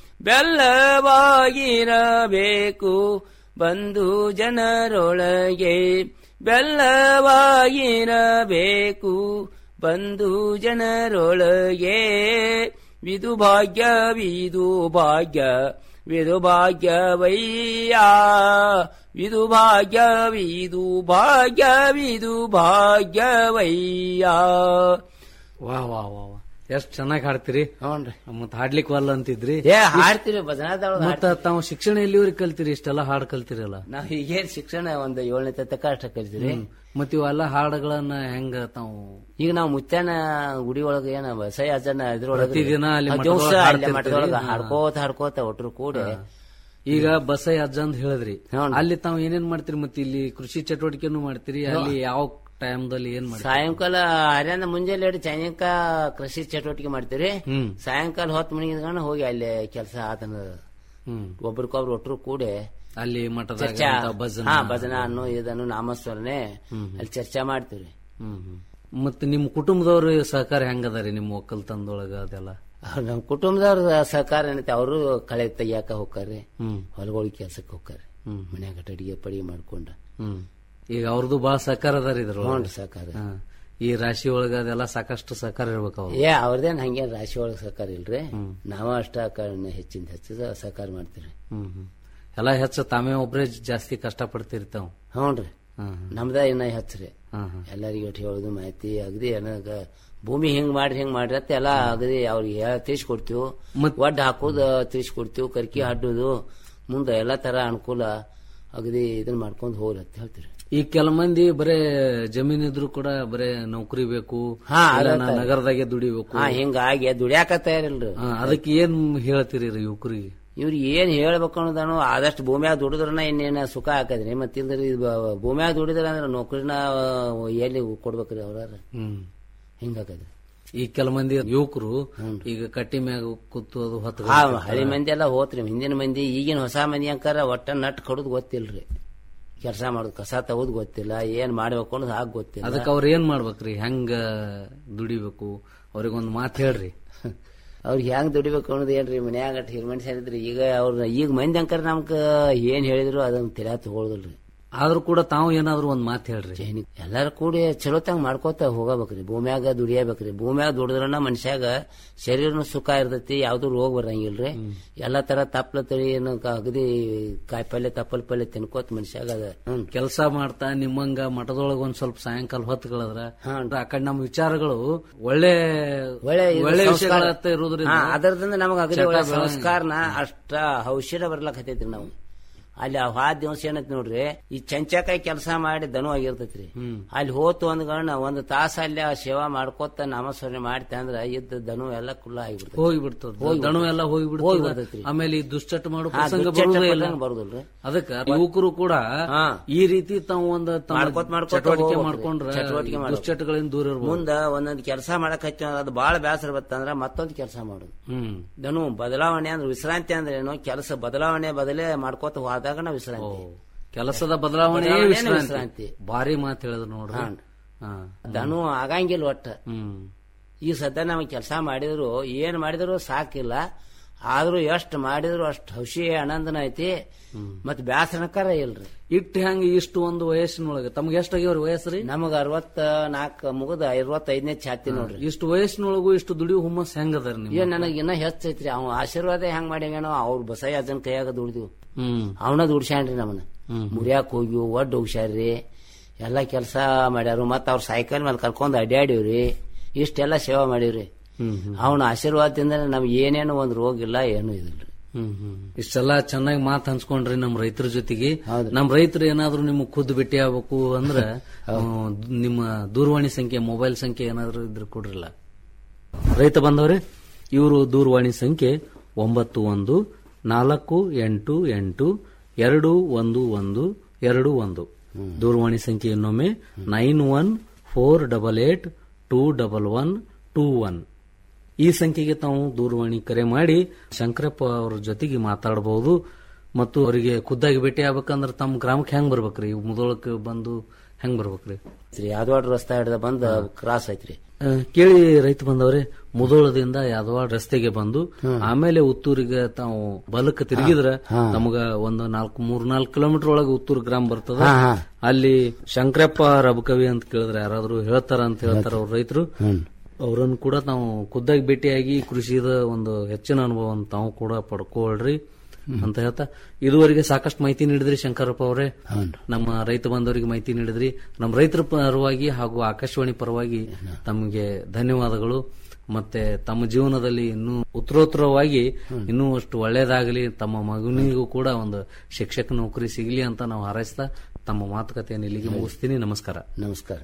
ಬೆಲ್ಲವಾಗಿರಬೇಕು ಬಂಧು ಜನರೊಳಗೆ ಬೆಲ್ಲವಾಗಿರಬೇಕು ಬಂಧು ಜನರೊಳಗೆ ವಿದು ಭಾಗ್ಯ ವಿದು ಭಾಗ್ಯ ವಿದು ಭಾಗ್ಯವಯ್ಯ ವಿದು ಭಾಗ್ಯ ವಿದು ಭಾಗ್ಯ ವಿದು ಭಾಗ್ಯವಯ್ಯ ವಾ ವಾ ವಾ ವಾ ಎಷ್ಟ್ ಚೆನ್ನಾಗಿ ಹಾಡ್ತೀರಿ ಹ್ಞೂನ್ರಿ ಮತ್ ಹಾಡ್ಲಿಕ್ ವಲ್ಲ ಅಂತಿದ್ರಿ ಏ ಹಾಡ್ತೀರಿ ಭಜನಾದೊಳಗ ಮತ್ತ ತಾವು ಶಿಕ್ಷಣ ಎಲ್ಲಿವರೆಗೆ ಕಲ್ತಿರಿ ಇಷ್ಟೆಲ್ಲ ಹಾಡ್ ಕಲ್ತಿರಲ್ಲ ನಾವ್ ಈಗೇನ್ ಶಿಕ್ಷಣ ಒಂದು ಏಳನೇ ತನಕ ಅಷ್ಟ ಕಲ್ತೀರಿ ಮತ್ ಇವೆಲ್ಲ ಹಾಡುಗಳನ್ನ ಹೆಂಗ ತಾವು ಈಗ ನಾವು ಮುತ್ಯಾನ ಗುಡಿ ಒಳಗ ಏನ ಬಸೈ ಅಜ್ಜನ ಇದ್ರೊಳಗ ಪ್ರತಿದಿನ ಅಲ್ಲಿ ಆ ಮಠದೊಳಗ ದಿವ್ಸ ಅಲ್ಲಿ ಹಾಡ್ತಿರ್ತೀರಿ? ಮಠದೊಳಗ ಹಾ. ಹಾಡ್ಕೋತ ಹಾಡ್ಕೋತ ಒಟ್ರು ಕೂಡಿ ಈಗ ಬಸೈ ಅಜ್ಜ ಅಂತ ಹೇಳಿದ್ರಿ ಅಲ್ಲಿ ತಾವು ಏನೇನ್ ಮಾಡ್ತೀರಿ ಮತ್ತೆ ಇಲ್ಲಿ ಕೃಷಿ ಚಟುವಟಿಕೆನು ಮಾಡ್ತೀರಿ ಅಲ್ಲಿ ಯಾವ ಟೈಮ್ದಲ್ಲಿ ಏನ್ ಮಾಡ್ತೀರಿ ಸಾಯಂಕಾಲ ಹರ್ಯಾಂದ ಮುಂಜಾನೆ ಹಿಡಿದು ಸಾಯಂಕ ಕೃಷಿ ಚಟುವಟಿಕೆ ಮಾಡ್ತೀರಿ ಹ್ಮ್. ಸಾಯಂಕಾಲ ಹೊತ್ತು ಮಣಿಗಿದ್ಕೊಂಡು ಹೋಗಿ ಅಲ್ಲಿ ಕೆಲಸ ಆತನ ಹ್ಮ್ ಒಬ್ರಿಗೊಬ್ರು ಒಟ್ರು ಕೂಡಿ ಅಲ್ಲಿ ಮಠದಾಗ ಚರ್ಚಾ ಅಂತ ಭಜನೆ ಹಾ ಭಜನ ಅನ್ನು ಇದನ್ನು ನಾಮಸ್ಮರಣೆ ಅಲ್ಲಿ ಚರ್ಚೆ ಮಾಡ್ತೀವಿ ಹ್ಮ್ ಹ್ಮ್. ಮತ್ತೆ ನಿಮ್ ಕುಟುಂಬದವ್ರ ಸಹಕಾರ ಹೆಂಗದಾರಿ ನಿಮ್ ಒಕ್ಕಲ್ತನದೊಳಗ ಅದೆಲ್ಲ ನಮ್ಮ ಕುಟುಂಬದವ್ರ ಸಹಕಾರ ಏನೈತೆ ಅವರು ಕಳೆ ತೆಗಿಯಾಕ ಹೋಗ್ತಾರ್ರಿ ಹ್ಮ್. ಹೊಲಗಳಿಗೆ ಕೆಲ್ಸಕ್ಕೆ ಹೋಗ್ತಾರ್ರಿ ಮನ್ಯಾಗ ಅಡಿಗೆ ಪಡಿಗೆ ಮಾಡ್ಕೊಂಡ ಹ್ಮ್ ಈಗ ಅವ್ರದ್ದು ಬಹಳ ಸಹಕಾರ ಅದಾರಿ ಇದ್ರೊಳಗ ಹ್ಞೂನ್ರಿ, ಸಹಕಾರ. ಹಾ. ಈ ರಾಶಿ ಒಳಗ ಅದೆಲ್ಲ ಸಾಕಷ್ಟು ಸಹಕಾರ ಇರ್ಬೇಕು ಅವ್ರು ಏ ಅವ್ರದೇನ್ ಹಂಗೇನ್ ರಾಶಿ ಒಳಗೆ ಸಹಕಾರ ಇಲ್ರಿ ನಾವ ಅಷ್ಟ ಕ- ಹೆಚ್ಚಿನ ಹೆಚ್ಚು ಸಹಕಾರ ಮಾಡ್ತೀವಿ ಹ್ಮ್ ಹ್ಮ್. ಎಲ್ಲ ಹೆಚ್ಚು ತಾವೇ ಒಬ್ರೇ ಜಾಸ್ತಿ ಕಷ್ಟ ಪಡ್ತಿರ್ತಾವ ಹ್ಞೂನ್ರಿ ಹ್ಮ್ ನಮ್ದ ಇನ್ನ ಹೆಚ್ಚ್ರಿ ಎಲ್ಲರಿಗೂ ಒಟ್ಟು ಹೇಳುದು ಮಾಹಿತಿ ಅಗದಿ ಏನಗ ಭೂಮಿ ಹಿಂಗ್ ಮಾಡ್ರಿ ಹಿಂಗ್ ಮಾಡ್ರಿ ಅಂತ ಎಲ್ಲ ಅಗದಿ ಅವ್ರಿಗೆ ಹೇಳ ತಿಳಿಸ್ಕೊಡ್ತೀವಿ ಒಡ್ಡ ಹಾಕೋದು ತಿಳಿಸ್ಕೊಡ್ತೀವಿ ಕರ್ಕಿ ಹಡ್ಡುದು ಮುಂದೆ ಎಲ್ಲಾ ತರ ಅನುಕೂಲ ಅಗದಿ ಇದನ್ನ ಮಾಡ್ಕೊಂಡು ಹೋಗ್ರಿ ಅಂತ ಹೇಳ್ತೀರಿ ಈ ಕೆಲ ಮಂದಿ ಬರೇ ಜಮೀನ್ ಇದ್ರು ಕೂಡ ಬರೇ ನೌಕರಿ ಬೇಕು ಹಾ, ಇಲ್ಲ ಅದ ನಾ ತರ. ನಗರದಾಗೆ ದುಡಿಬೇಕು ಹಾ ಹಿಂಗಾಗಿ ದುಡ್ಯಾಕ ತಯಾರಿಲ್ರಿ ಹಾ, ಅದಕ್ಕೆ ಏನ್ ಹೇಳ್ತೀರಿ ರೀ ಯುವಕರಿಗೆ ಇವ್ರಿಗೆ ಏನ್ ಹೇಳ್ಬೇಕು ಅನ್ನೋದಾನು ಆದಷ್ಟು ಭೂಮಿಯಾಗ ದುಡಿದ್ರನ ಇನ್ನೇನ ಸುಖ ಹಾಕದ್ರಿ ಮತ್ತೆ ಇಲ್ದ್ರಿ ಭೂಮಿಯಾಗ ದುಡಿದ್ರ ಅಂದ್ರೆ ನೌಕರಿನ ಎಲ್ಲಿ ಕೊಡ್ಬೇಕ್ರಿ ಅವ್ರ ಹ್ಮ್ ಹಿಂಗಾಕದ್ರಿ ಈ ಕೆಲ ಮಂದಿ ಯುವಕರು ಈಗ ಕಟ್ಟಿ ಮ್ಯಾಗ ಕೂತು ಅದು ಹೊತ್ತು ಆ ಹಳಿ ಮಂದಿ ಎಲ್ಲ ಹೋತ್ರಿ ಹಿಂದಿನ ಮಂದಿ ಈಗಿನ ಹೊಸ ಮಂದಿ ಅಂಕಾರ ಒಟ್ಟ ನಟ್ ಕಡುದ್ ಗೊತ್ತಿಲ್ರಿ ಕೆಲಸ ಮಾಡೋದು ಕಸ ತಗೋದ್ ಗೊತ್ತಿಲ್ಲ ಏನ್ ಮಾಡ್ಬೇಕು ಅನ್ನೋದು ಆಗ ಗೊತ್ತಿಲ್ಲ ಅದಕ್ಕೆ ಅವ್ರ ಏನ್ ಮಾಡ್ಬೇಕ್ರಿ ಹೆಂಗ ದುಡಿಬೇಕು ಅವ್ರಿಗೊಂದ್ ಮಾತು ಹೇಳ್ರಿ ಅವ್ರಿಗೆ ಹೆಂಗ್ ದುಡಿಬೇಕು ಅನ್ನೋದು ಏನ್ರಿ ಮನ್ಯಾಗ ಹಿರ್ಮಣ್ ಸೇರಿದ್ರಿ ಈಗ ಅವ್ರ ಈಗ ಮಂದಿ ಅಂಕರ್ ನಮ್ಗ ಏನ್ ಹೇಳಿದ್ರು ಅದನ್ನ ತಿಳ್ಯಾ ತಗೊಳ್ದಲ್ರಿ ಆದ್ರೂ ಕೂಡ ತಾವು ಏನಾದ್ರು ಒಂದ್ ಮಾತು ಹೇಳ್ರಿ ಎಲ್ಲಾರು ಕೂಡಿ ಚಲೋತಂಗ್ ಮಾಡ್ಕೋತ ಹೋಗಬೇಕ್ರಿ ಭೂಮ್ಯಾಗ ದುಡಿಯಬೇಕ್ರಿ ಭೂಮ್ಯಾಗ ದುಡಿದ್ರನ ಮನುಷ್ಯಾಗ ಶರೀರನು ಸುಖ ಇರ್ತೈತಿ ಯಾವ್ದು ರೋಗ ಬರಂಗಿಲ್ರಿ ಎಲ್ಲಾ ತರ ತಪ್ಪಲ ತಳಿ ಏನು ಕ- ಅಗದಿ ಕಾಯಿ ಪಲ್ಯ ತಪ್ಪಲ್ ಪಲ್ಯ ತಿನ್ಕೋತ ಮನುಷ್ಯಾಗ ಅದ ಹ್ಮ್ ಕೆಲಸ ಮಾಡ್ತಾ ನಿಮ್ಮಂಗ ಮಠದೊಳಗ ಒಂದ್ ಸ್ವಲ್ಪ ಸಾಯಂಕಾಲ ಹೊತ್ತುಗಳದ್ರ ಆ ಕಡೆ ನಮ್ಮ ವಿಚಾರಗಳು ಒಳ್ಳೆ ಒಳ್ಳೆ ಇದು ಒಳ್ಳೆ ಸಂಸ್ಕಾರ. ವಿಷಯಗಳತ್ತ ಇರೋದ್ರಿಂದ ಹಾ, ಅದರದಿಂದ ನಮಗ ಅಗದಿ ಚಟ ಒಳ್ಳೆ ಬೆಳ- ಸಂಸ್ಕಾರನ ಅಷ್ಟ ಔಷಧ ಬರ್ಲಕತ್ತೈತ್ರಿ ನಾವು ಅಲ್ಲಿ ಆ ಹಾದ್ ದಿವಸ ಏನೈತಿ ನೋಡ್ರಿ ಈ ಚಂಚಕಾಯಿ ಕೆಲಸ ಮಾಡಿ ದನು ಆಗಿರ್ತೈತ್ರಿ ಅಲ್ಲಿ ಹೋತು ಒಂದ್ ಗಣ ಒಂದ್ ತಾಸ ಅಲ್ಲಿ ಆ ಸೇವಾ ಮಾಡ್ಕೋತ ನಾಮಸ್ಮರಣೆ ಮಾಡ್ತೆ ಅಂದ್ರ ಇದ್ದ ದನು ಎಲ್ಲ ಕುಲ್ಲ ಆಗಿಬಿಡ್ತೈತಿ ಹೋಗಿಬಿಡ್ತದ ಹೋಗ್ಬಿಡ್ತದೆ. ದಣು ಎಲ್ಲ ಹೋಗಿಬಿಡ್ತದ ಹೋಗ್ಬಿಡ್ತೈತ್ರಿ. ಆಮೇಲೆ ಈ ದುಶ್ಚಟ ಮಾಡೋ ಹಾ, ಪ್ರಸಂಗ ದುಶ್ಚಟ ಬರುವುದೇ ಇಲ್ಲ ಪ್ರಸಂಗ ಬರುದಿಲ್ರಿ. ಅದಕ್ಕ ಯುವಕರು ಕೂಡ ಈ ರೀತಿ ತಾವು ಒಂದು ತಮ್ಮ ಮಾಡ್ಕೋತ ಮಾಡ್ಕೋತ ಚಟುವಟಿಕೆ ಹೋಗ್ಬೇಕ್ರಿ. ಮಾಡ್ಕೊಂಡ್ರೆ ಚಟುವಟಿಕೆ ಮಾಡ್ಬೇಕು. ದುಶ್ಚಟಗಳಿಂದ ದೂರ ಇರ್ಬೋದು ಮುಂದ ಒಂದೊಂದ್ ಕೆಲಸ ಮಾಡಕ್ ಹಚ್ಚ ಅದು ಬಾಳ ಬೇಸರ ಬತ್ತಂದ್ರ ಮತ್ತೊಂದ್ ಕೆಲಸ ಮಾಡುದು ಹ್ಮ್ ದನು ಬದಲಾವಣೆ ಅಂದ್ರೆ ವಿಶ್ರಾಂತಿ ಅಂದ್ರೆ ಏನು ಕೆಲಸ ಬದಲಾವಣೆ ಬದಲೇ ಮಾಡ್ಕೋತ ಹೋದಾಗ ನಾವು ವಿಶ್ರಾಂತಿ ಕೆಲಸದ ಬದಲಾವಣೆ ಬದಲಾವಣೆನೇ ವಿಶ್ರಾಂತಿ ವಿಶ್ರಾಂತಿ. ಭಾರಿ ಮಾತು ಹೇಳಿದ್ರು ನೋಡ್ರಿ ಹಾನ್. ಹಾ. ದನು ಆಗಂಗಿಲ್ಲ ಒಟ್ಟ ಹ್ಮ್ ಈ ಸದ್ಯ ನಮಗೆ ಕೆಲಸ ಮಾಡಿದ್ರು ಏನ್ ಮಾಡಿದ್ರು ಸಾಕಿಲ್ಲ ಆದ್ರೂ ಎಷ್ಟ್ ಮಾಡಿದ್ರು ಅಷ್ಟ್ ಹಸಿ ಆನಂದನ ಐತಿ ಮತ್ ಬ್ಯಾಸನಕರ ಇಲ್ರಿ ಇಟ್ಟು ಹೆಂಗ ಇಷ್ಟು ಒಂದು ವಯಸ್ಸಿನೊಳಗೆ ತಮ್ಗೆ ಎಷ್ಟಾಗ್ಯವ್ರಿ ವಯಸ್ಸ್ರಿ ನಮಗ ಅರವತ್ತ ನಾಲ್ಕ ಮುಗದ ಅರವತ್ತೈದನೇ ಛಾತಿ ನೋಡ್ರಿ ಇಷ್ಟು ವಯಸ್ಸಿನೊಳಗು ಇಷ್ಟು ದುಡಿಯೋ ಹುಮ್ಮಸ್ ಹೆಂಗದಾರ ನಿಮ್ ಏನ್ ನನಗ ಇನ್ನ ಹೆಚ್ಚೈತ್ರಿ ಅವ ಆಶೀರ್ವಾದ ಹೆಂಗ್ ಮಾಡ್ಯಾಗೇನೋ ಅವ್ರ ಬಸಯ್ಯ ಅಜ್ಜನ್ ಕೈಯಾಗ ದುಡ್ದಿವ್ ಹ್ಮ್ ಅವನ ದುಡ್ಸ್ಯಾನ್ರಿ ನಮ್ಮನ್ನ ಮುರಿಯಾಕ್ ಹೋಗಿ ಒಡ್ಡು ಹೋಗ್ಸ್ಯಾರ್ರಿ ಎಲ್ಲ ಕೆಲಸ ಮಾಡ್ಯಾರು ಮತ್ತ ಅವ್ರ ಸೈಕಲ್ ಮೇಲೆ ಕರ್ಕೊಂಡ್ ಅಡ್ಡಾಡಿವ್ರಿ ಇಷ್ಟೆಲ್ಲ ಸೇವೆ ಮಾಡಿವ್ರಿ ಅವನ ಆಶೀರ್ವಾದದಿಂದ ನಮ್ಗೆ ಏನೇನು ಒಂದ್ ರೋಗ ಇಲ್ಲ ಏನು ಇದಿಲ್ಲ ಹ್ಮ್ ಹ್ಮ್ ಇಷ್ಟೆಲ್ಲ ಚೆನ್ನಾಗಿ ಮಾತು ಹಂಚ್ಕೊಂಡ್ರಿ ನಮ್ ರೈತರ ಜೊತೆಗೆ ನಮ್ ರೈತರು ಏನಾದ್ರು ನಿಮ್ಗೆ ಖುದ್ದು ಭೇಟಿ ಆಗ್ಬೇಕು ಅಂದ್ರ ಆ, ನಿಮ್ಮ ದೂರವಾಣಿ ಸಂಖ್ಯೆ ಮೊಬೈಲ್ ಸಂಖ್ಯೆ ಏನಾದ್ರು ಇದ್ರೆ ಕೊಡ್ರಲ್ಲ ರೈತ ಬಂದವ್ರೆ ಇವರು ದೂರವಾಣಿ ಸಂಖ್ಯೆ ಒಂಬತ್ತು ಒಂದು ನಾಲ್ಕು ಎಂಟು ಎಂಟು ಎರಡು ಒಂದು ಒಂದು ಎರಡು ಒಂದು ದೂರವಾಣಿ ಸಂಖ್ಯೆ ಇನ್ನೊಮ್ಮೆ nine one four double eight two double one two one ಈ ಸಂಖ್ಯೆಗೆ ತಾವು ದೂರವಾಣಿ ಕರೆ ಮಾಡಿ ಶಂಕರಪ್ಪ ಅವ್ರ ಜೊತೆಗೆ ಮಾತಾಡಬಹುದು ಮತ್ತು ಅವರಿಗೆ ಖುದ್ದಾಗಿ ಭೇಟಿ ಆಗ್ಬೇಕಂದ್ರೆ ತಮ್ಮ ಗ್ರಾಮಕ್ಕೆ ಹೆಂಗ್ ಬರ್ಬೇಕ್ರಿ ಮುದೋಳಕ್ಕೆ ಬಂದು ಹೆಂಗ್ ಬರ್ಬೇಕ್ರಿ ಯಾದವಾಡ ರಸ್ತೆ ಹಿಡ್ದ ಬಂದ್ ಕ್ರಾಸ್ ಐತ್ರಿ ಆ, ಕೇಳಿ ರೈತ ಬಂದವ್ರೆ ಮುದೋಳದಿಂದ ಯಾದವಾಡ ರಸ್ತೆಗೆ ಬಂದು ಆಮೇಲೆ ಉತ್ತೂರಿಗೆ ತಾವು ಬಲಕ್ಕೆ ತಿರುಗಿದ್ರ ನಮಗ ಒಂದು ನಾಲ್ಕು ಮೂರ್ ನಾಲ್ಕು ಕಿಲೋಮೀಟರ್ ಒಳಗೆ ಉತ್ತೂರು ಗ್ರಾಮ ಬರ್ತದ ಹಾ, ಹಾ. ಅಲ್ಲಿ ಶಂಕರಪ್ಪ ರಬಕವಿ ಅಂತ ಕೇಳಿದ್ರೆ ಯಾರಾದ್ರೂ ಹೇಳ್ತಾರ ಅಂತ ಹೇಳ್ತಾರ ಅವ್ರ ರೈತರು ಅವರನ್ನು ಕೂಡ ತಾವು ಖುದ್ದಾಗಿ ಭೇಟಿಯಾಗಿ ಕೃಷಿದ ಒಂದು ಹೆಚ್ಚಿನ ಅನುಭವ ತಾವು ಕೂಡ ಪಡ್ಕೊಳ್ರಿ ಅಂತ ಹೇಳ್ತಾ ಇದುವರೆಗೆ ಸಾಕಷ್ಟು ಮಾಹಿತಿ ನೀಡಿದ್ರಿ ಶಂಕರಪ್ಪ ಅವರೇ ನಮ್ಮ ರೈತ ಬಂದವರಿಗೆ ಮಾಹಿತಿ ನೀಡಿದ್ರಿ ನಮ್ಮ ರೈತರ ಪರವಾಗಿ ಹಾಗೂ ಆಕಾಶವಾಣಿ ಪರವಾಗಿ ತಮಗೆ ಧನ್ಯವಾದಗಳು ಮತ್ತೆ ತಮ್ಮ ಜೀವನದಲ್ಲಿ ಇನ್ನೂ ಉತ್ತರೋತ್ತರವಾಗಿ ಇನ್ನೂ ಅಷ್ಟು ಒಳ್ಳೇದಾಗಲಿ ತಮ್ಮ ಮಗನಿಗೂ ಕೂಡ ಒಂದು ಶಿಕ್ಷಕ ನೌಕರಿ ಸಿಗಲಿ ಅಂತ ನಾವು ಹಾರೈಸ್ತಾ ತಮ್ಮ ಮಾತುಕತೆಯನ್ನು ಇಲ್ಲಿಗೆ ಮುಗಿಸ್ತೀನಿ ನಮಸ್ಕಾರ ನಮಸ್ಕಾರ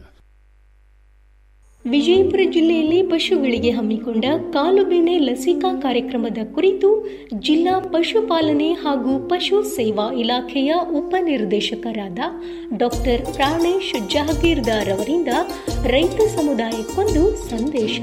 ವಿಜಯಪುರ ಜಿಲ್ಲೆಯಲ್ಲಿ ಪಶುಗಳಿಗೆ ಹಮ್ಮಿಕೊಂಡ ಕಾಲುಬೇನೆ ಲಸಿಕಾ ಕಾರ್ಯಕ್ರಮದ ಕುರಿತು ಜಿಲ್ಲಾ ಪಶುಪಾಲನೆ ಹಾಗೂ ಪಶು ಸೇವಾ ಇಲಾಖೆಯ ಉಪನಿರ್ದೇಶಕರಾದ ಡಾಕ್ಟರ್ ಪ್ರಾಣೇಶ್ ಜಹಗೀರ್ದಾರ್ ಅವರಿಂದ ರೈತ ಸಮುದಾಯಕ್ಕೊಂದು ಸಂದೇಶ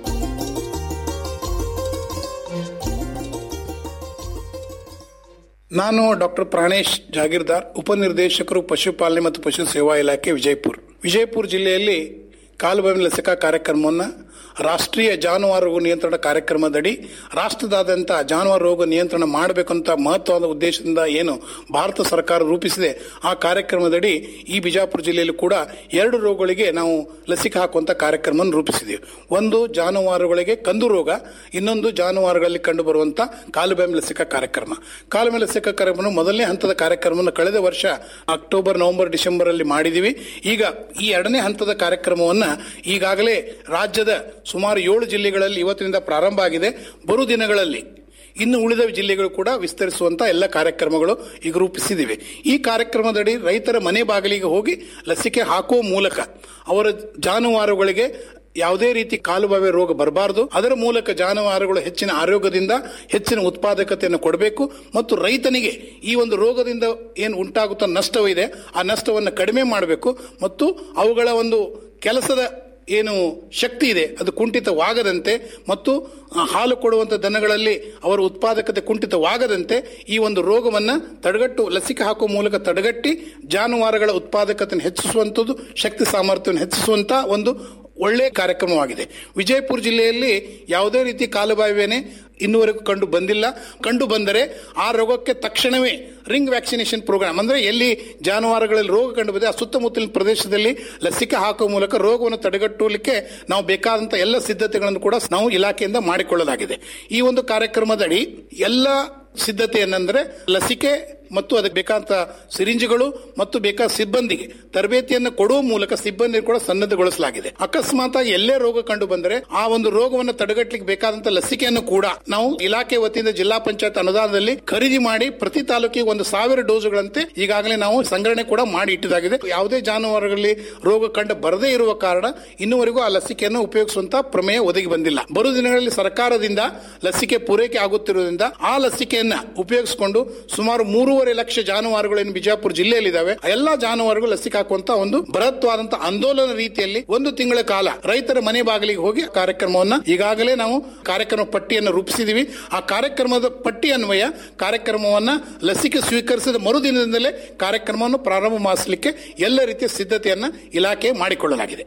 ನಾನು ಡಾಕ್ಟರ್ ಪ್ರಾಣೇಶ್ ಜಾಗೀರ್ದಾರ್ ಉಪನಿರ್ದೇಶಕರು ಪಶುಪಾಲನೆ ಮತ್ತು ಪಶು ಸೇವಾ ಇಲಾಖೆ ವಿಜಯಪುರ ವಿಜಯಪುರ ಜಿಲ್ಲೆಯಲ್ಲಿ ಕಾಲುಬಾವಿನ ಲಸಿಕಾ ಕಾರ್ಯಕ್ರಮವನ್ನು ರಾಷ್ಟ್ರೀಯ ಜಾನುವಾರು ರೋಗ ನಿಯಂತ್ರಣ ಕಾರ್ಯಕ್ರಮದಡಿ ರಾಷ್ಟ್ರದಾದ್ಯಂತ ಜಾನುವಾರು ರೋಗ ನಿಯಂತ್ರಣ ಮಾಡಬೇಕಂತ ಮಹತ್ವದ ಉದ್ದೇಶದಿಂದ ಏನು ಭಾರತ ಸರ್ಕಾರ ರೂಪಿಸಿದೆ ಆ ಕಾರ್ಯಕ್ರಮದಡಿ ಈ ಬಿಜಾಪುರ ಜಿಲ್ಲೆಯಲ್ಲಿ ಕೂಡ ಎರಡು ರೋಗಗಳಿಗೆ ನಾವು ಲಸಿಕೆ ಹಾಕುವಂತ ಕಾರ್ಯಕ್ರಮವನ್ನು ರೂಪಿಸಿದ್ದೀವಿ ಒಂದು ಜಾನುವಾರುಗಳಿಗೆ ಕಂದು ರೋಗ ಇನ್ನೊಂದು ಜಾನುವಾರುಗಳಲ್ಲಿ ಕಂಡುಬರುವಂತ ಕಾಲುಬಾಯಿ ಲಸಿಕಾ ಕಾರ್ಯಕ್ರಮ ಕಾಲುಬಾಯಿ ಲಸಿಕಾ ಕಾರ್ಯಕ್ರಮ ಮೊದಲನೇ ಹಂತದ ಕಾರ್ಯಕ್ರಮವನ್ನು ಕಳೆದ ವರ್ಷ ಅಕ್ಟೋಬರ್ ನವೆಂಬರ್ ಡಿಸೆಂಬರ್ ಅಲ್ಲಿ ಮಾಡಿದೀವಿ ಈಗ ಈ ಎರಡನೇ ಹಂತದ ಕಾರ್ಯಕ್ರಮವನ್ನ ಈಗಾಗಲೇ ರಾಜ್ಯದ ಸುಮಾರು ಏಳು ಜಿಲ್ಲೆಗಳಲ್ಲಿ ಇವತ್ತಿನಿಂದ ಪ್ರಾರಂಭ ಆಗಿದೆ ಬರು ದಿನಗಳಲ್ಲಿ ಇನ್ನು ಉಳಿದ ಜಿಲ್ಲೆಗಳು ಕೂಡ ವಿಸ್ತರಿಸುವಂತ ಎಲ್ಲ ಕಾರ್ಯಕ್ರಮಗಳು ಈಗ ರೂಪಿಸಿದಿವೆ ಈ ಕಾರ್ಯಕ್ರಮದಡಿ ರೈತರ ಮನೆ ಬಾಗಿಲಿಗೆ ಹೋಗಿ ಲಸಿಕೆ ಹಾಕುವ ಮೂಲಕ ಅವರ ಜಾನುವಾರುಗಳಿಗೆ ಯಾವುದೇ ರೀತಿ ಕಾಲುಬಾವೆ ರೋಗ ಬರಬಾರದು ಅದರ ಮೂಲಕ ಜಾನುವಾರುಗಳು ಹೆಚ್ಚಿನ ಆರೋಗ್ಯದಿಂದ ಹೆಚ್ಚಿನ ಉತ್ಪಾದಕತೆಯನ್ನು ಕೊಡಬೇಕು ಮತ್ತು ರೈತನಿಗೆ ಈ ಒಂದು ರೋಗದಿಂದ ಏನು ಉಂಟಾಗುತ್ತ ನಷ್ಟವಿದೆ ಆ ನಷ್ಟವನ್ನು ಕಡಿಮೆ ಮಾಡಬೇಕು ಮತ್ತು ಅವುಗಳ ಒಂದು ಕೆಲಸದ ಏನು ಶಕ್ತಿ ಇದೆ ಅದು ಕುಂಠಿತವಾಗದಂತೆ ಮತ್ತು ಆ, ಹಾಲು ಕೊಡುವಂತ ದನಗಳಲ್ಲಿ ಅವರ ಉತ್ಪಾದಕತೆ ಕುಂಠಿತವಾಗದಂತೆ ಈ ಒಂದು ರೋಗವನ್ನ ತಡೆಗಟ್ಟು ಲಸಿಕೆ ಹಾಕುವ ಮೂಲಕ ತಡೆಗಟ್ಟಿ ಜಾನುವಾರುಗಳ ಉತ್ಪಾದಕತೆಯನ್ನು ಹೆಚ್ಚಿಸುವಂಥದ್ದು ಶಕ್ತಿ ಸಾಮರ್ಥ್ಯವನ್ನು ಹೆಚ್ಚಿಸುವಂತ ಒಂದು ಒಳ್ಳೆಯ ಕಾರ್ಯಕ್ರಮವಾಗಿದೆ ವಿಜಯಪುರ ಜಿಲ್ಲೆಯಲ್ಲಿ ಯಾವುದೇ ರೀತಿ ಕಾಲುಬಾಯಿವೇನೆ ಇನ್ನುವರೆಗೂ ಕಂಡು ಬಂದಿಲ್ಲ ಕಂಡು ಬಂದರೆ ಆ ರೋಗಕ್ಕೆ ತಕ್ಷಣವೇ ರಿಂಗ್ ವ್ಯಾಕ್ಸಿನೇಷನ್ ಪ್ರೋಗ್ರಾಮ್ ಅಂದ್ರೆ ಎಲ್ಲಿ ಜಾನುವಾರುಗಳಲ್ಲಿ ರೋಗ ಕಂಡು ಬಂದಿದೆ ಆ ಸುತ್ತಮುತ್ತಲಿನ ಪ್ರದೇಶದಲ್ಲಿ ಲಸಿಕೆ ಹಾಕುವ ಮೂಲಕ ರೋಗವನ್ನು ತಡೆಗಟ್ಟಲಿಕ್ಕೆ ನಾವು ಬೇಕಾದಂತ ಎಲ್ಲ ಸಿದ್ಧತೆಗಳನ್ನು ಕೂಡ ನಾವು ಇಲಾಖೆಯಿಂದ ಮಾಡಿಕೊಳ್ಳಲಾಗಿದೆ ಈ ಒಂದು ಕಾರ್ಯಕ್ರಮದಡಿ ಎಲ್ಲ ಸಿದ್ಧತೆ ಏನಂದ್ರೆ ಲಸಿಕೆ ಮತ್ತು ಅದಕ್ಕೆ ಬೇಕಾದಂತ ಸಿರಿಂಜ್ಗಳು ಮತ್ತು ಬೇಕಾದ ಸಿಬ್ಬಂದಿಗೆ ತರಬೇತಿಯನ್ನು ಕೊಡುವ ಮೂಲಕ ಸಿಬ್ಬಂದಿ ಕೂಡ ಸನ್ನದ್ಧಗೊಳಿಸಲಾಗಿದೆ ಅಕಸ್ಮಾತ್ ಆಗಿ ಎಲ್ಲೇ ರೋಗ ಕಂಡು ಬಂದರೆ ಆ ಒಂದು ರೋಗವನ್ನು ತಡೆಗಟ್ಟಲಿಕ್ಕೆ ಬೇಕಾದಂತ ಲಸಿಕೆಯನ್ನು ಕೂಡ ನಾವು ಇಲಾಖೆ ವತಿಯಿಂದ ಜಿಲ್ಲಾ ಪಂಚಾಯತ್ ಅನುದಾನದಲ್ಲಿ ಖರೀದಿ ಮಾಡಿ ಪ್ರತಿ ತಾಲೂಕಿಗೆ ಒಂದು ಸಾವಿರ ಡೋಸ್ಗಳಂತೆ ಈಗಾಗಲೇ ನಾವು ಸಂಗ್ರಹಣೆ ಕೂಡ ಮಾಡಿ ಇಟ್ಟಿದಾಗಿದೆ ಯಾವುದೇ ಜಾನುವಾರುಗಳಲ್ಲಿ ರೋಗ ಕಂಡು ಬರದೇ ಇರುವ ಕಾರಣ ಇನ್ನುವರೆಗೂ ಆ ಲಸಿಕೆಯನ್ನು ಉಪಯೋಗಿಸುವಂತ ಪ್ರಮೇಯ ಒದಗಿ ಬಂದಿಲ್ಲ ಬರುವ ದಿನಗಳಲ್ಲಿ ಸರ್ಕಾರದಿಂದ ಲಸಿಕೆ ಪೂರೈಕೆ ಆಗುತ್ತಿರುವುದರಿಂದ ಆ ಲಸಿಕೆಯನ್ನ ಉಪಯೋಗಿಸಿಕೊಂಡು ಸುಮಾರು ಮೂರುವರೆ ಲಕ್ಷ ಜಾನುವಾರುಗಳು ಏನು ಬಿಜಾಪುರ ಜಿಲ್ಲೆಯಲ್ಲಿದ್ದಾವೆ ಆ ಎಲ್ಲಾ ಜಾನುವಾರುಗಳು ಲಸಿಕೆ ಹಾಕುವಂತ ಒಂದು ಬೃಹತ್ವಾದಂತ ಆಂದೋಲನ ರೀತಿಯಲ್ಲಿ ಒಂದು ತಿಂಗಳ ಕಾಲ ರೈತರ ಮನೆ ಬಾಗಿಲಿಗೆ ಹೋಗಿ ಕಾರ್ಯಕ್ರಮವನ್ನ ಈಗಾಗಲೇ ನಾವು ಕಾರ್ಯಕ್ರಮ ಪಟ್ಟಿಯನ್ನು ರೂಪಿಸಿದೀವಿ ಆ ಕಾರ್ಯಕ್ರಮದ ಪಟ್ಟಿ ಅನ್ವಯ ಕಾರ್ಯಕ್ರಮವನ್ನ ಲಸಿಕೆ ಸ್ವೀಕರಿಸಿದ ಮರುದಿನದಿಂದಲೇ ಕಾರ್ಯಕ್ರಮವನ್ನು ಪ್ರಾರಂಭ ಮಾಡಿಸಲಿಕ್ಕೆ ಎಲ್ಲ ರೀತಿಯ ಸಿದ್ಧತೆಯನ್ನ ಇಲಾಖೆ ಮಾಡಿಕೊಳ್ಳಲಾಗಿದೆ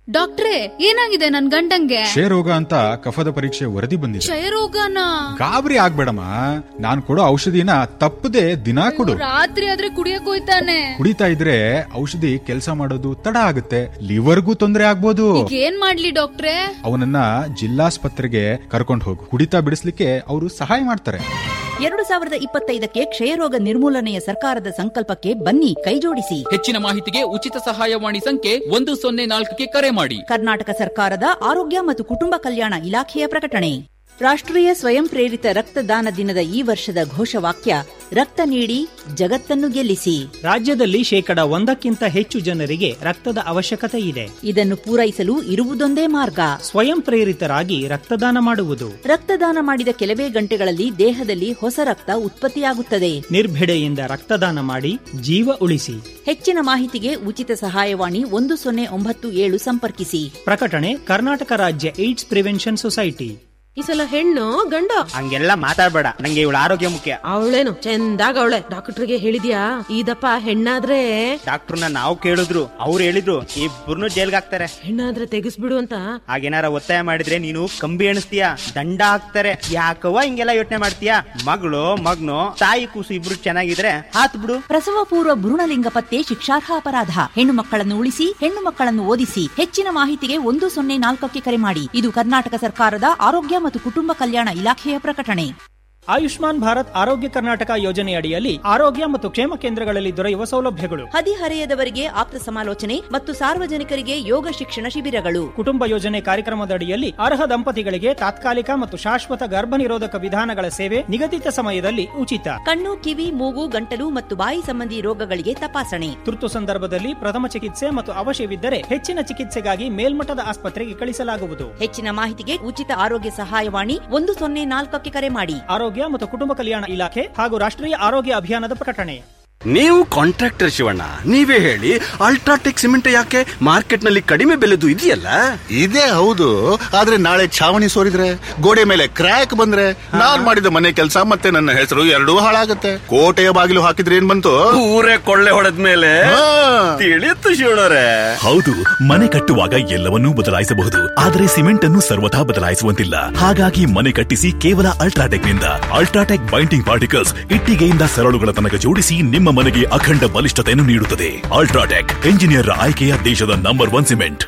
ಡಾಕ್ಟ್ರೇ ಏನಾಗಿದೆ ನನ್ ಗಂಡಂಗೆ ಕ್ಷಯರೋಗ ಅಂತ ಕಫದ ಪರೀಕ್ಷೆ ವರದಿ ಬಂದಿದೆ ಕ್ಷಯರೋಗನ ಗಾಬರಿ ಆಗ್ಬೇಡಮ್ಮ ನಾನ್ ಕೊಡೋ ಔಷಧಿನ ತಪ್ಪದೆ ದಿನಾ ಕೊಡು ರಾತ್ರಿ ಆದ್ರೆ ಕುಡಿಯಕ್ ಹೋಯ್ತಾನೆ ಕುಡಿತಾ ಇದ್ರೆ ಔಷಧಿ ಕೆಲಸ ಮಾಡೋದು ತಡ ಆಗುತ್ತೆ ಲಿವರ್ಗೂ ತೊಂದರೆ ಆಗ್ಬೋದು ಈಗ ಏನ್ ಮಾಡ್ಲಿ ಡಾಕ್ಟ್ರೇ ಅವನನ್ನ ಜಿಲ್ಲಾಸ್ಪತ್ರೆಗೆ ಕರ್ಕೊಂಡು ಹೋಗು ಕುಡಿತಾ ಬಿಡಿಸ್ಲಿಕ್ಕೆ ಅವರು ಸಹಾಯ ಮಾಡ್ತಾರೆ ಎರಡು ಸಾವಿರದ ಇಪ್ಪತ್ತೈದಕ್ಕೆ ಕ್ಷಯರೋಗ ನಿರ್ಮೂಲನೆಯ ಸರ್ಕಾರದ ಸಂಕಲ್ಪಕ್ಕೆ ಬನ್ನಿ ಕೈಜೋಡಿಸಿ ಹೆಚ್ಚಿನ ಮಾಹಿತಿಗೆ ಉಚಿತ ಸಹಾಯವಾಣಿ ಸಂಖ್ಯೆ ಒಂದು ಸೊನ್ನೆ ನಾಲ್ಕಕ್ಕೆ ಕರೆ ಮಾಡಿ ಕರ್ನಾಟಕ ಸರ್ಕಾರದ ಆರೋಗ್ಯ ಮತ್ತು ಕುಟುಂಬ ಕಲ್ಯಾಣ ಇಲಾಖೆಯ ಪ್ರಕಟಣೆ ರಾಷ್ಟ್ರೀಯ ಸ್ವಯಂ ಪ್ರೇರಿತ ರಕ್ತದಾನ ದಿನದ ಈ ವರ್ಷದ ಘೋಷವಾಕ್ಯ ರಕ್ತ ನೀಡಿ ಜಗತ್ತನ್ನು ಗೆಲ್ಲಿಸಿ ರಾಜ್ಯದಲ್ಲಿ ಶೇಕಡ ಒಂದಕ್ಕಿಂತ ಹೆಚ್ಚು ಜನರಿಗೆ ರಕ್ತದ ಅವಶ್ಯಕತೆ ಇದೆ ಇದನ್ನು ಪೂರೈಸಲು ಇರುವುದೊಂದೇ ಮಾರ್ಗ ಸ್ವಯಂ ಪ್ರೇರಿತರಾಗಿ ರಕ್ತದಾನ ಮಾಡುವುದು ರಕ್ತದಾನ ಮಾಡಿದ ಕೆಲವೇ ಗಂಟೆಗಳಲ್ಲಿ ದೇಹದಲ್ಲಿ ಹೊಸ ರಕ್ತ ಉತ್ಪತ್ತಿಯಾಗುತ್ತದೆ ನಿರ್ಭಿಡೆಯಿಂದ ರಕ್ತದಾನ ಮಾಡಿ ಜೀವ ಉಳಿಸಿ ಹೆಚ್ಚಿನ ಮಾಹಿತಿಗೆ ಉಚಿತ ಸಹಾಯವಾಣಿ ಒಂದು ಸೊನ್ನೆ ಒಂಬತ್ತು ಏಳು ಸಂಪರ್ಕಿಸಿ ಪ್ರಕಟಣೆ ಕರ್ನಾಟಕ ರಾಜ್ಯ ಏಡ್ಸ್ ಪ್ರಿವೆನ್ಷನ್ ಸೊಸೈಟಿ ಈ ಸಲ ಹೆಣ್ಣು ಗಂಡು ಹಂಗೆಲ್ಲ ಮಾತಾಡ್ಬೇಡ ನಂಗೆ ಇವಳ ಆರೋಗ್ಯ ಮುಖ್ಯ ಅವಳೇನು ಚಂದಾಗ ಅವಳೆ ಡಾಕ್ಟರ್ಗೆ ಹೇಳಿದ್ಯಾ ಇದಪ್ಪ ಹೆಣ್ಣಾದ್ರೆ ಡಾಕ್ಟರ್ನ ನಾವು ಕೇಳಿದ್ರು ಅವ್ರು ಹೇಳಿದ್ರು ಇಬ್ಬರನ್ನು ಜೈಲ್ಗೆ ಹಾಕ್ತಾರೆ ಹೆಣ್ಣಾದ್ರೆ ತೆಗಿಸ್ಬಿಡು ಅಂತ ಹಾಗೇನಾರ ಒತ್ತಾಯ ಮಾಡಿದ್ರೆ ನೀನು ಕಂಬಿ ಎಣಿಸ್ತೀಯ ದಂಡ ಹಾಕ್ತಾರೆ ಯಾಕವ್ವ ಹಿಂಗೆಲ್ಲ ಯೋಚನೆ ಮಾಡ್ತೀಯ ಮಗಳು ಮಗ್ನು ತಾಯಿ ಕೂಸು ಇಬ್ರು ಚೆನ್ನಾಗಿದ್ರೆ ಹಾತ್ ಬಿಡು ಪ್ರಸವ ಪೂರ್ವ ಭ್ರೂಣಲಿಂಗ ಪತ್ತೆ ಶಿಕ್ಷಾರ್ಹ ಅಪರಾಧ ಹೆಣ್ಣು ಮಕ್ಕಳನ್ನು ಉಳಿಸಿ ಹೆಣ್ಣು ಮಕ್ಕಳನ್ನು ಓದಿಸಿ ಹೆಚ್ಚಿನ ಮಾಹಿತಿಗೆ ಒಂದು ಸೊನ್ನೆ ನಾಲ್ಕಕ್ಕೆ ಕರೆ ಮಾಡಿ ಇದು ಕರ್ನಾಟಕ ಸರ್ಕಾರದ ಆರೋಗ್ಯ ಮತ್ತು ಕುಟುಂಬ ಕಲ್ಯಾಣ ಇಲಾಖೆಯ ಪ್ರಕಟಣೆ ಆಯುಷ್ಮಾನ್ ಭಾರತ್ ಆರೋಗ್ಯ ಕರ್ನಾಟಕ ಯೋಜನೆಯಡಿಯಲ್ಲಿ ಆರೋಗ್ಯ ಮತ್ತು ಕ್ಷೇಮ ಕೇಂದ್ರಗಳಲ್ಲಿ ದೊರೆಯುವ ಸೌಲಭ್ಯಗಳು ಹದಿಹರೆಯದವರಿಗೆ ಆಪ್ತ ಸಮಾಲೋಚನೆ ಮತ್ತು ಸಾರ್ವಜನಿಕರಿಗೆ ಯೋಗ ಶಿಕ್ಷಣ ಶಿಬಿರಗಳು ಕುಟುಂಬ ಯೋಜನೆ ಕಾರ್ಯಕ್ರಮದಡಿಯಲ್ಲಿ ಅರ್ಹ ದಂಪತಿಗಳಿಗೆ ತಾತ್ಕಾಲಿಕ ಮತ್ತು ಶಾಶ್ವತ ಗರ್ಭ ನಿರೋಧಕ ವಿಧಾನಗಳ ಸೇವೆ ನಿಗದಿತ ಸಮಯದಲ್ಲಿ ಉಚಿತ ಕಣ್ಣು ಕಿವಿ ಮೂಗು ಗಂಟಲು ಮತ್ತು ಬಾಯಿ ಸಂಬಂಧಿ ರೋಗಗಳಿಗೆ ತಪಾಸಣೆ ತುರ್ತು ಸಂದರ್ಭದಲ್ಲಿ ಪ್ರಥಮ ಚಿಕಿತ್ಸೆ ಮತ್ತು ಅವಶ್ಯವಿದ್ದರೆ ಹೆಚ್ಚಿನ ಚಿಕಿತ್ಸೆಗಾಗಿ ಮೇಲ್ಮಟ್ಟದ ಆಸ್ಪತ್ರೆಗೆ ಕಳಿಸಲಾಗುವುದು ಹೆಚ್ಚಿನ ಮಾಹಿತಿಗೆ ಉಚಿತ ಆರೋಗ್ಯ ಸಹಾಯವಾಣಿ ಒಂದು ಸೊನ್ನೆ ನಾಲ್ಕಕ್ಕೆ ಕರೆ ಮಾಡಿ ಆರೋಗ್ಯ ಮತ್ತು ಕುಟುಂಬ ಕಲ್ಯಾಣ ಇಲಾಖೆ ಹಾಗೂ ರಾಷ್ಟ್ರೀಯ ಆರೋಗ್ಯ ಅಭಿಯಾನದ ಪ್ರಕಟಣೆ ನೀವು ಕಾಂಟ್ರಾಕ್ಟರ್ ಶಿವಣ್ಣ ನೀವೇ ಹೇಳಿ ಅಲ್ಟ್ರಾಟೆಕ್ ಸಿಮೆಂಟ್ ಯಾಕೆ ಮಾರ್ಕೆಟ್ ನಲ್ಲಿ ಕಡಿಮೆ ಬೆಲೆದು ಇದೆಯಲ್ಲ ಇದೇ ಹೌದು ಆದ್ರೆ ನಾಳೆ ಛಾವಣಿ ಸೋರಿದ್ರೆ ಗೋಡೆ ಮೇಲೆ ಕ್ರ್ಯಾಕ್ ಬಂದ್ರೆ ನಾನ್ ಮಾಡಿದ ಮನೆ ಕೆಲಸ ಮತ್ತೆ ನನ್ನ ಹೆಸರು ಎರಡೂ ಹಾಳಾಗತ್ತೆ ಕೋಟೆಯ ಬಾಗಿಲು ಹಾಕಿದ್ರೆ ಏನ್ ಬಂತು ಊರೇ ಕೊಳ್ಳೆ ಹೊಡೆದ್ಮೇಲೆ ತಿಳಿಯುತ್ತು ಶಿವಣ್ಣರೇ ಹೌದು ಮನೆ ಕಟ್ಟುವಾಗ ಎಲ್ಲವನ್ನೂ ಬದಲಾಯಿಸಬಹುದು ಆದರೆ ಸಿಮೆಂಟ್ ಅನ್ನು ಸರ್ವಥಾ ಬದಲಾಯಿಸುವಂತಿಲ್ಲ ಹಾಗಾಗಿ ಮನೆ ಕಟ್ಟಿಸಿ ಕೇವಲ ಅಲ್ಟ್ರಾಟೆಕ್ ನಿಂದ ಅಲ್ಟ್ರಾಟೆಕ್ ಬೈಂಡಿಂಗ್ ಪಾರ್ಟಿಕಲ್ಸ್ ಇಟ್ಟಿಗೆಯಿಂದ ಸರಳುಗಳ ತನಕ ಜೋಡಿಸಿ ನಿಮ್ಮ ಮನೆಗೆ ಅಖಂಡ ಬಲಿಷ್ಠತೆಯನ್ನು ನೀಡುತ್ತದೆ ಅಲ್ಟ್ರಾಟೆಕ್ ಎಂಜಿನಿಯರ್ ಆಯ್ಕೆಯ ದೇಶದ ನಂಬರ್ ಒನ್ ಸಿಮೆಂಟ್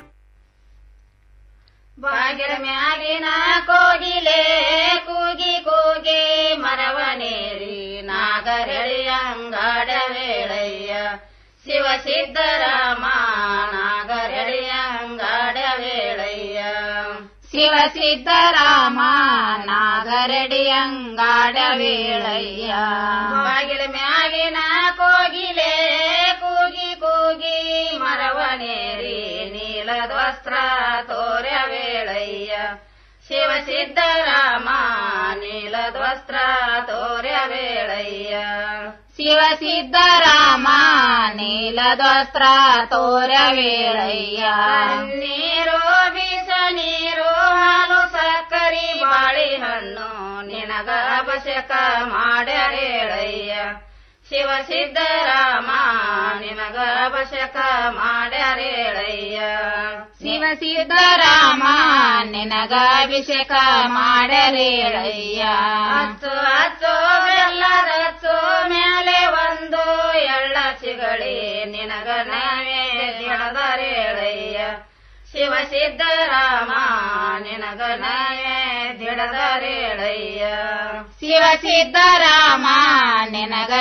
ಬಾಗಿಲ ಮ್ಯಾಗಿನ ಕೋಗಿಲೆ ಕೂಗಿ ಕೂಗಿ ಮರವನೇರಿ ನಾಗರಳಿ ಅಂಗಾಡ ವೇಳಯ್ಯ ಶಿವ ಸಿದ್ದರಾಮ ನಾಗರಳಿ ಅಂಗಾಡ ವೇಳಯ್ಯ ಶಿವ ಸಿದ್ದರಾಮ ನಾಗರಡಿ ಅಂಗಾಡ ವೇಳಯ್ಯ ಬಾಗಿಲ ಮ್ಯಾಗಿನ ಕೋಗಿಲೆ ಕೂಗಿ ಕೂಗಿ ಮರವನೇರಿ ನೀಲದ್ವಸ್ತ್ರ ತೋರ್ಯ ವೇಳಯ್ಯ ಶಿವ ಸಿದ್ದರಾಮ ನೀಲದ್ವಸ್ತ್ರ ತೋರ್ಯ ವೇಳಯ್ಯ ಶಿವ ಸಿದ್ದರಾಮ ನೀಲದ್ವಸ್ತ್ರ ತೋರ್ಯ ವೇಳಯ್ಯ ನೀರು ಬೀಸ ನೀರು ಹಾಲು ಸಕ್ಕರಿ ಬಾಳೆಹಣ್ಣು ನಿನಗ ಅಭಿಷೇಕ ಮಾಡ್ಯಾರೇಳಯ್ಯ ಶಿವ ಸಿದ್ದರಾಮ ನಿನಗ ಅಭಿಷೇಕ ಮಾಡ್ಯಾರೇಳಯ್ಯ ಶಿವ ಸಿದ್ದರಾಮ ನಿನಗ ಅಭಿಷೇಕ ಮಾಡ್ಯಾರೇಳಯ್ಯ ಹತ್ತು ಹತ್ತು ಬೆಲ್ಲದ ಹತ್ತು ಮೇಲೆ ಒಂದು ಎಳ್ಳ ಚಿಗಳಿ ನಿನಗ ನಾವೇ ದಿಡದರೇಳಯ್ಯ ಶಿವ ಸಿದ್ದರಾಮ ನಿನಗ ನಾವೇ ದಿಡದರೇಳಯ್ಯ ಶಿವ ಸಿದ್ದರಾಮ ನಿನಗ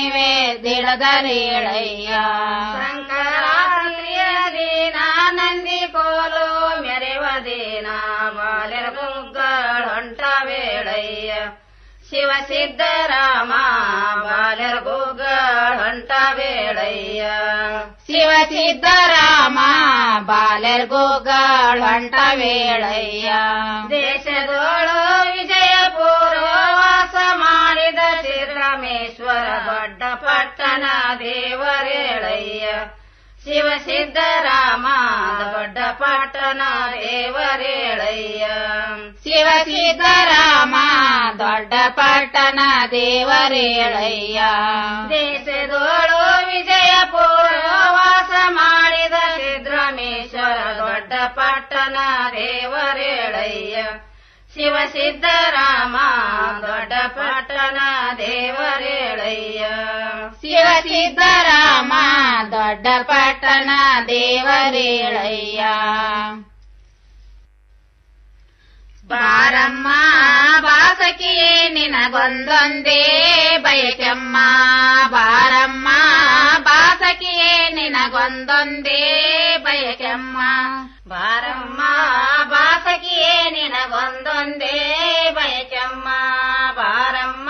ನೈವೇದ್ಯದರೇಳಯ್ಯ ಸಂಕರಾತ್ರಿಯ ದಿನ ನಂದಿ ಕೋಲು ಮೆರೆವ ದಿನ ಬಾಲ್ಯರ ಗುಗ್ಗಳ ಹೊಂಟ ವೇಳಯ್ಯ ಶಿವ ಸಿದ್ದರಾಮ ಬಾಲ್ಯರ ಗುಗ್ಗಳ ಹೊಂಟ ವೇಳಯ್ಯ ಶಿವ ಸಿದ್ದರಾಮ ಬಾಲ್ಯರ ಗುಗ್ಗಳ ಹೊಂಟ ವೇಳಯ್ಯ ದೇಶದೋಳು ವಿಜಯಪುರ ವಾಸ ಮಾಡಿದ ಶ್ರೀರಾಮೇಶ್ವರ ದೊಡ್ಡ ಪಟ್ಟಣ ದೇವರೇಳಯ್ಯ ಶಿವ ಸಿದ್ದರಾಮ ದೊಡ್ಡ ಪಟ್ಟಣ ದೇವರೇಳಯ್ಯ ಶಿವ ಸಿದ್ದರಾಮ ದೊಡ್ಡ ಪಟ್ಟಣ ದೇವರೇಳಯ್ಯ ದೇಶದೋಳು ವಿಜಯಪುರ ವಾಸ ಮಾಡಿದ ಸಿದ್ದರಾಮೇಶ್ವರ ದೊಡ್ಡ ಪಟ್ಟಣ ದೇವರೇಳಯ್ಯ ಶಿವ ಸಿದ್ದರಾಮ ದೊಡ್ಡ ಪಟ್ಟಣ ದೇವರೇಳಯ್ಯ ಶಿವ ಸಿದ್ದರಾಮ ದೊಡ್ಡ ಪಟ್ಟಣ ದೇವರೇಳಯ್ಯ ಬಾರಮ್ಮ ಬಾಸಕಿಯೇ ನಿನಗೊಂದೊಂದೇ ಬಯಕೆಮ್ಮ ಬಾರಮ್ಮ ಬಾಸಕಿಯೇ ನಿನಗೊಂದೊಂದೇ ಬಯಕೆಮ್ಮ ಬಾರಮ್ಮ ಬಾಸಕಿಯೇ ನಿನಗೊಂದೊಂದೇ ಬಯಕೆಮ್ಮ ಬಾರಮ್ಮ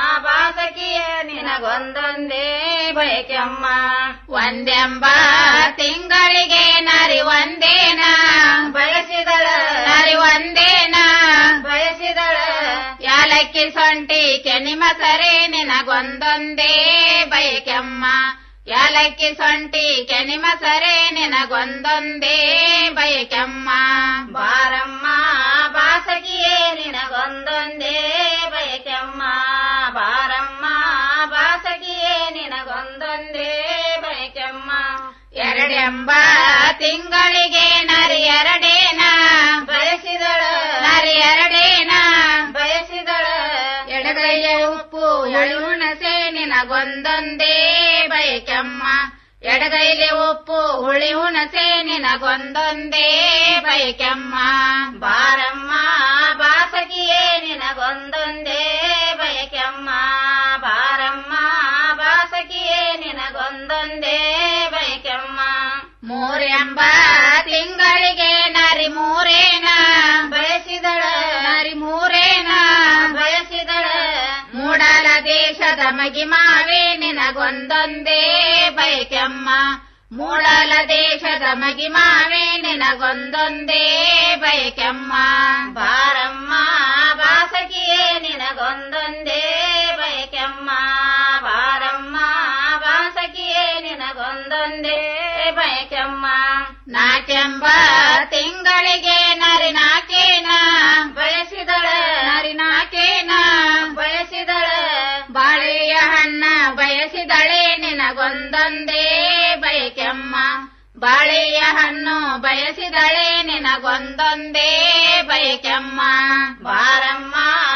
ಬಾಸಕಿಯೇ ನಿನಗೊಂದೊಂದೇ ಬಯಕೆಮ್ಮ ಒಂದೆಂಬ ತಿಂಗಳಿಗೆ ನರಿ ಒಂದೇನ ಬಯಸಿದಳ ನರಿ ಒಂದೇನ ಬಯಸಿದಳ ಯಾಲಕ್ಕಿ ಸೊಂಟಿ ಕೆನಿಮ ಸರೆ ನಿನಗೊಂದೊಂದೇ ಬಯಕೆಮ್ಮ ಯಾಲಕ್ಕಿ ಸೊಂಟಿ ಕೆನಿಮ ಸರೆ ನಿನಗೊಂದೊಂದೇ ಬಯಕೆಮ್ಮ ಬಾರಮ್ಮ ಬಾಸಗಿಯೇ ನಿನಗೊಂದೊಂದೇ ಬಯಕೆಮ್ಮ ಬಾರಮ್ಮ ಬಾಸಗಿಯೇ ನಿನಗೊಂದೊಂದೇ ಬಯಕೆಮ್ಮ ಎರಡೆಂಬ ತಿಂಗಳಿಗೆ ನರಿ ಎರಡೇನ ಬಯಸಿದಳ ನರಿ ಎರಡೇನ ಬಯಸಿದಳ ಎಡಗೈಯ ಉಪ್ಪು ಎಳುಣಸೆ ನಿನಗೊಂದೊಂದೇ ಬಯಕೆಮ್ಮ ಎಡಗೈಲಿ ಉಪ್ಪು ಹುಳಿ ಹುಣಸೆ ನಿನಗೊಂದೊಂದೇ ಬಯಕೆಮ್ಮ ಬಾರಮ್ಮ ಬಾಸಗಿಯೇ ನಿನಗೊಂದೊಂದೇ ಬಯಕೆಮ್ಮ ಬಾರಮ್ಮ ಬಾಸಗಿಯೇ ನಿನಗೊಂದೊಂದೇ ಬಯಕೆಮ್ಮ ಮೂರೆಂಬ ತಿಂಗಳಿಗೆ ನರಿ ಮೂರೇನ ಬಯಸಿದಳ ನರಿ ಮೂರೇನ ಬಯಸಿದಳ ಮೂಡಲ ದೇಶದ ಮಗಿಮಾವೆ ನಿನಗೊಂದೊಂದೇ ಬಯಕೆಮ್ಮ ಮೂಡಲ ದೇಶದ ಮಗಿಮಾವೆ ನಿನಗೊಂದೊಂದೇ ಬಯಕೆಮ್ಮ ಬಾರಮ್ಮ ಬಾಸಗಿಯೇ ನಿನಗೊಂದೊಂದೇ ಬಯಕೆಮ್ಮ ಬಾರಮ್ಮ ಬಾಸಗಿಯೇ ನಿನಗೊಂದೊಂದೇ ಬಯಕೆಮ್ಮ ನಾಕೆಂಬ ತಿಂಗಳಿಗೆ ನರಿ ನಾಕೇನ ಬಯಸಿದಳ ನರಿ ನಾಕೇನ ಬಯಸಿದಳ ಬಾಳೆಯ ಹಣ್ಣ ಬಯಸಿದಳೆ ನಿನಗೊಂದೊಂದೇ ಬಯಕೆಮ್ಮ ಬಾಳೆಯ ಹಣ್ಣು ಬಯಸಿದಳೆ ನಿನಗೊಂದೊಂದೇ ಬಯಕೆಮ್ಮ ಬಾರಮ್ಮ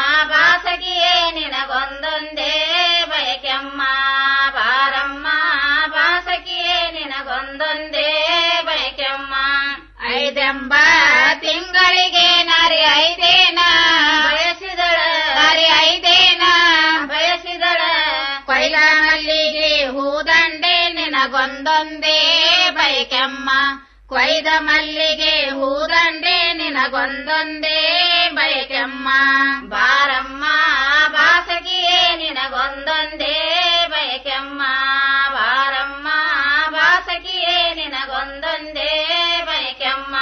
ಬಾಸಗಿಯೇ ನಿನಗೊಂದೊಂದೇ ಬಯಕೆಮ್ಮ ಬಾರಮ್ಮ ಬಾಸಗಿಯೇ ನಿನಗೊಂದೊಂದೇ ಬಯಕೆಮ್ಮ ಐದೆಂಬ ತಿಂಗಳಿಗೆ ನರಿ ಐದೇನ ಬಯಸಿದಳ ನರಿ ಐದೇನ ಬಯಸಿದಳ ಕೊಯ್ಲ ಮಲ್ಲಿಗೆ ಹೂದಂಡೆ ನಿನಗೊಂದೊಂದೇ ಬಯಕೆಮ್ಮ ಕೊಯ್ದ ಮಲ್ಲಿಗೆ ಹೂದಂಡೆ ನಿನಗೊಂದೊಂದೇ ಬಯಕೆಮ್ಮ ಬಾರಮ್ಮ ಬಾಸಗಿಯೇ ನಿನಗೊಂದೊಂದೇ ಬಯಕೆಮ್ಮ ಬಾರಮ್ಮ ಬಾಸಗಿಯೇ ನಿನಗೊಂದೊಂದೇ ಬಯಕೆಮ್ಮ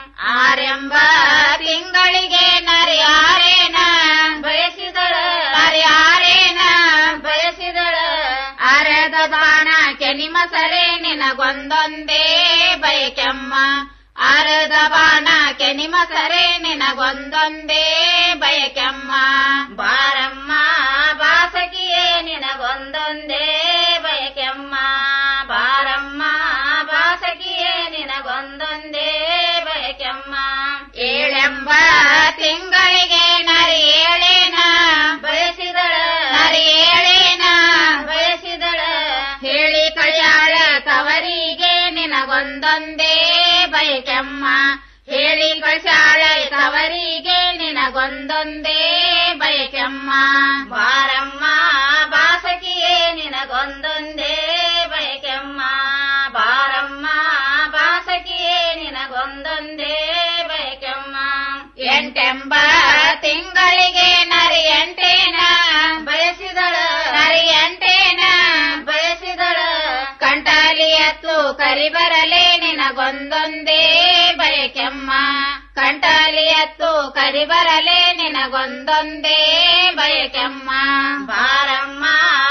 ಆರೆಂಬ ತಿಂಗಳಿಗೆ ನರಿ ಆರೇನ ಬಯಸಿದಳ ನರಿ ಆರೇನ ಬಯಸಿದಳ ಅರೆದ ಬಾಣ ಕೆನಿಮ ಸರೆ ನಿನಗೊಂದೊಂದೇ ಬಯಕೆಮ್ಮ ಅರೆದ ಬಾಣ ಕೆನಿಮ ಸರೆ ನಿನಗೊಂದೊಂದೇ ಬಯಕೆಮ್ಮ ಬಾರಮ್ಮ ಬಾಸಗಿಯೇ ನಿನಗೊಂದೊಂದೇ ಬಯಕೆಮ್ಮ ಬಾರಮ್ಮ ಬಾಸಗಿಯೇ ನಿನಗೊಂದೊಂದೇ ಬಯಕೆಮ್ಮ ಏಳೆಂಬ ತಿಂಗಳಿಗೆ ನರಿ ಏಳೇನ ಬಯಸಿದಳ ನರಿ ಏಳೇನ ಬಯಸಿದಳ ಹೇಳಿ ಕಳ್ಯಾಳ ತವರಿಗೆ ನಿನಗೊಂದೊಂದೇ ಬಯಕೆಮ್ಮ ಹೇಳಿ ಕಳ್ಯಾಳ ತವರಿಗೆ ನಿನಗೊಂದೊಂದೇ ಬಯಕೆಮ್ಮ ಬಾರಮ್ಮ ಬಾಸಕಿಯೇ ನಿನಗೊಂದೊಂದೇ ಬಯಕೆಮ್ಮ ಬಾರಮ್ಮ ಬಾಸಕಿಯೇ ನಿನಗೊಂದೊಂದೇ ಬಯಕೆಮ್ಮ ಎಂಟೆಂಬ ತಿಂಗಳಿಗೆ ನರಿ ಎಂಟೇನ ಬಯಸಿದಳ ನರಿ ಎಂಟೇನ ಬಯಸಿದಳ ಕಂಟಾಲಿ ಎತ್ತು ಕರಿ ಬರಲೇ ನಿನಗೊಂದೊಂದೇ ಬಯಕೆಮ್ಮ ಕಂಟಾಲಿ ಎತ್ತು ಕರಿ ಬರಲೇ ನಿನಗೊಂದೊಂದೇ ಬಯಕೆಮ್ಮ ಬಾರಮ್ಮ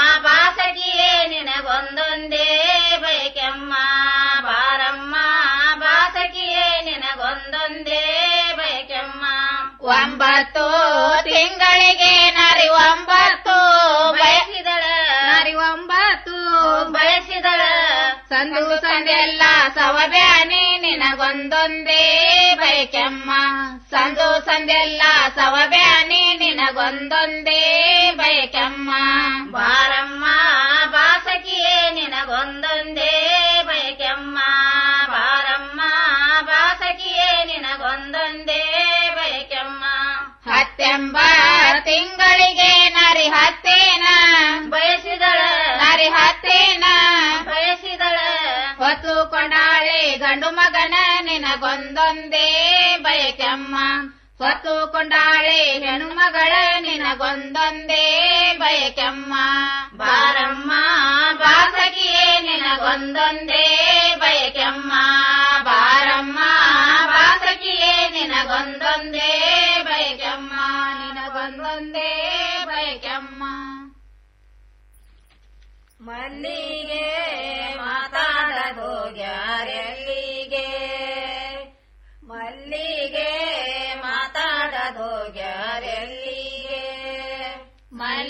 ಬಾಸಗಿಯೇ ನಿನಗೊಂದೊಂದೇ ಬಯಕೆಮ್ಮ ಬಾರಮ್ಮ ಬಾಸಗಿಯೇ ನಿನಗೊಂದೊಂದೇ ಬಯಕೆಮ್ಮ ಒಂಬತ್ತು ತಿಂಗಳಿಗೆ ನರಿ ಒಂಬತ್ತು ಬಯಸಿದಳ ನರಿ ಒಂಬತ್ತು ಬಯಸಿದಳ ಸಂದು ಸಂದೆಲ್ಲ ಸವಬ್ಯಾನಿ ನಿನಗೊಂದೊಂದೇ ಬಯಕೆಮ್ಮ ಸಂದು ಸಂದೆಲ್ಲ ಸವಬ್ಯಾನಿ ನಿನಗೊಂದೊಂದೇ ಬಯಕೆಮ್ಮ ಬಾರಮ್ಮ ಬಾಸಕಿಯೇ ನಿನಗೊಂದೊಂದೇ ಬಯಕೆಮ್ಮ ಬಾರಮ್ಮ ಬಾಸಕಿಯೇ ನಿನಗೊಂದೊಂದೇ ಬಯಕೆಮ್ಮ ಹತ್ತೆಂಬ ತಿಂಗಳಿಗೆ ನರಿ ಹತ್ತೇನ ಬಯಸಿದಳ ನರಿ ಹತ್ತೇನ ಬಯಸಿದಳ ಹೊತ್ತು ಕೊಂಡಾಳೆ ಗಂಡು ಮಗನ ನಿನಗೊಂದೊಂದೇ ಬಯಕೆಮ್ಮ ಹೊತ್ತು ಕೊಂಡಾಳೆ ಹೆಣ್ಣು ಮಗಳ ನಿನಗೊಂದೊಂದೇ ಬಯಕೆಮ್ಮ ಬಾರಮ್ಮ ಬಾಸಗಿಯೇ ನಿನಗೊಂದೊಂದೇ ಬಯಕೆಮ್ಮ ಬಾರಮ್ಮ ಬಾಸಗಿಯೇ ನಿನಗೊಂದೊಂದೇ ಬಯಕೆಮ್ಮ ನಿನಗೊಂದೊಂದೇ ಬಯಕೆಮ್ಮ ಮಲ್ಲಿಗೆ ಮಾತಾಡೋಗ್ಯಾರೆಲ್ಲಿಗೆ ಮಲ್ಲಿಗೆ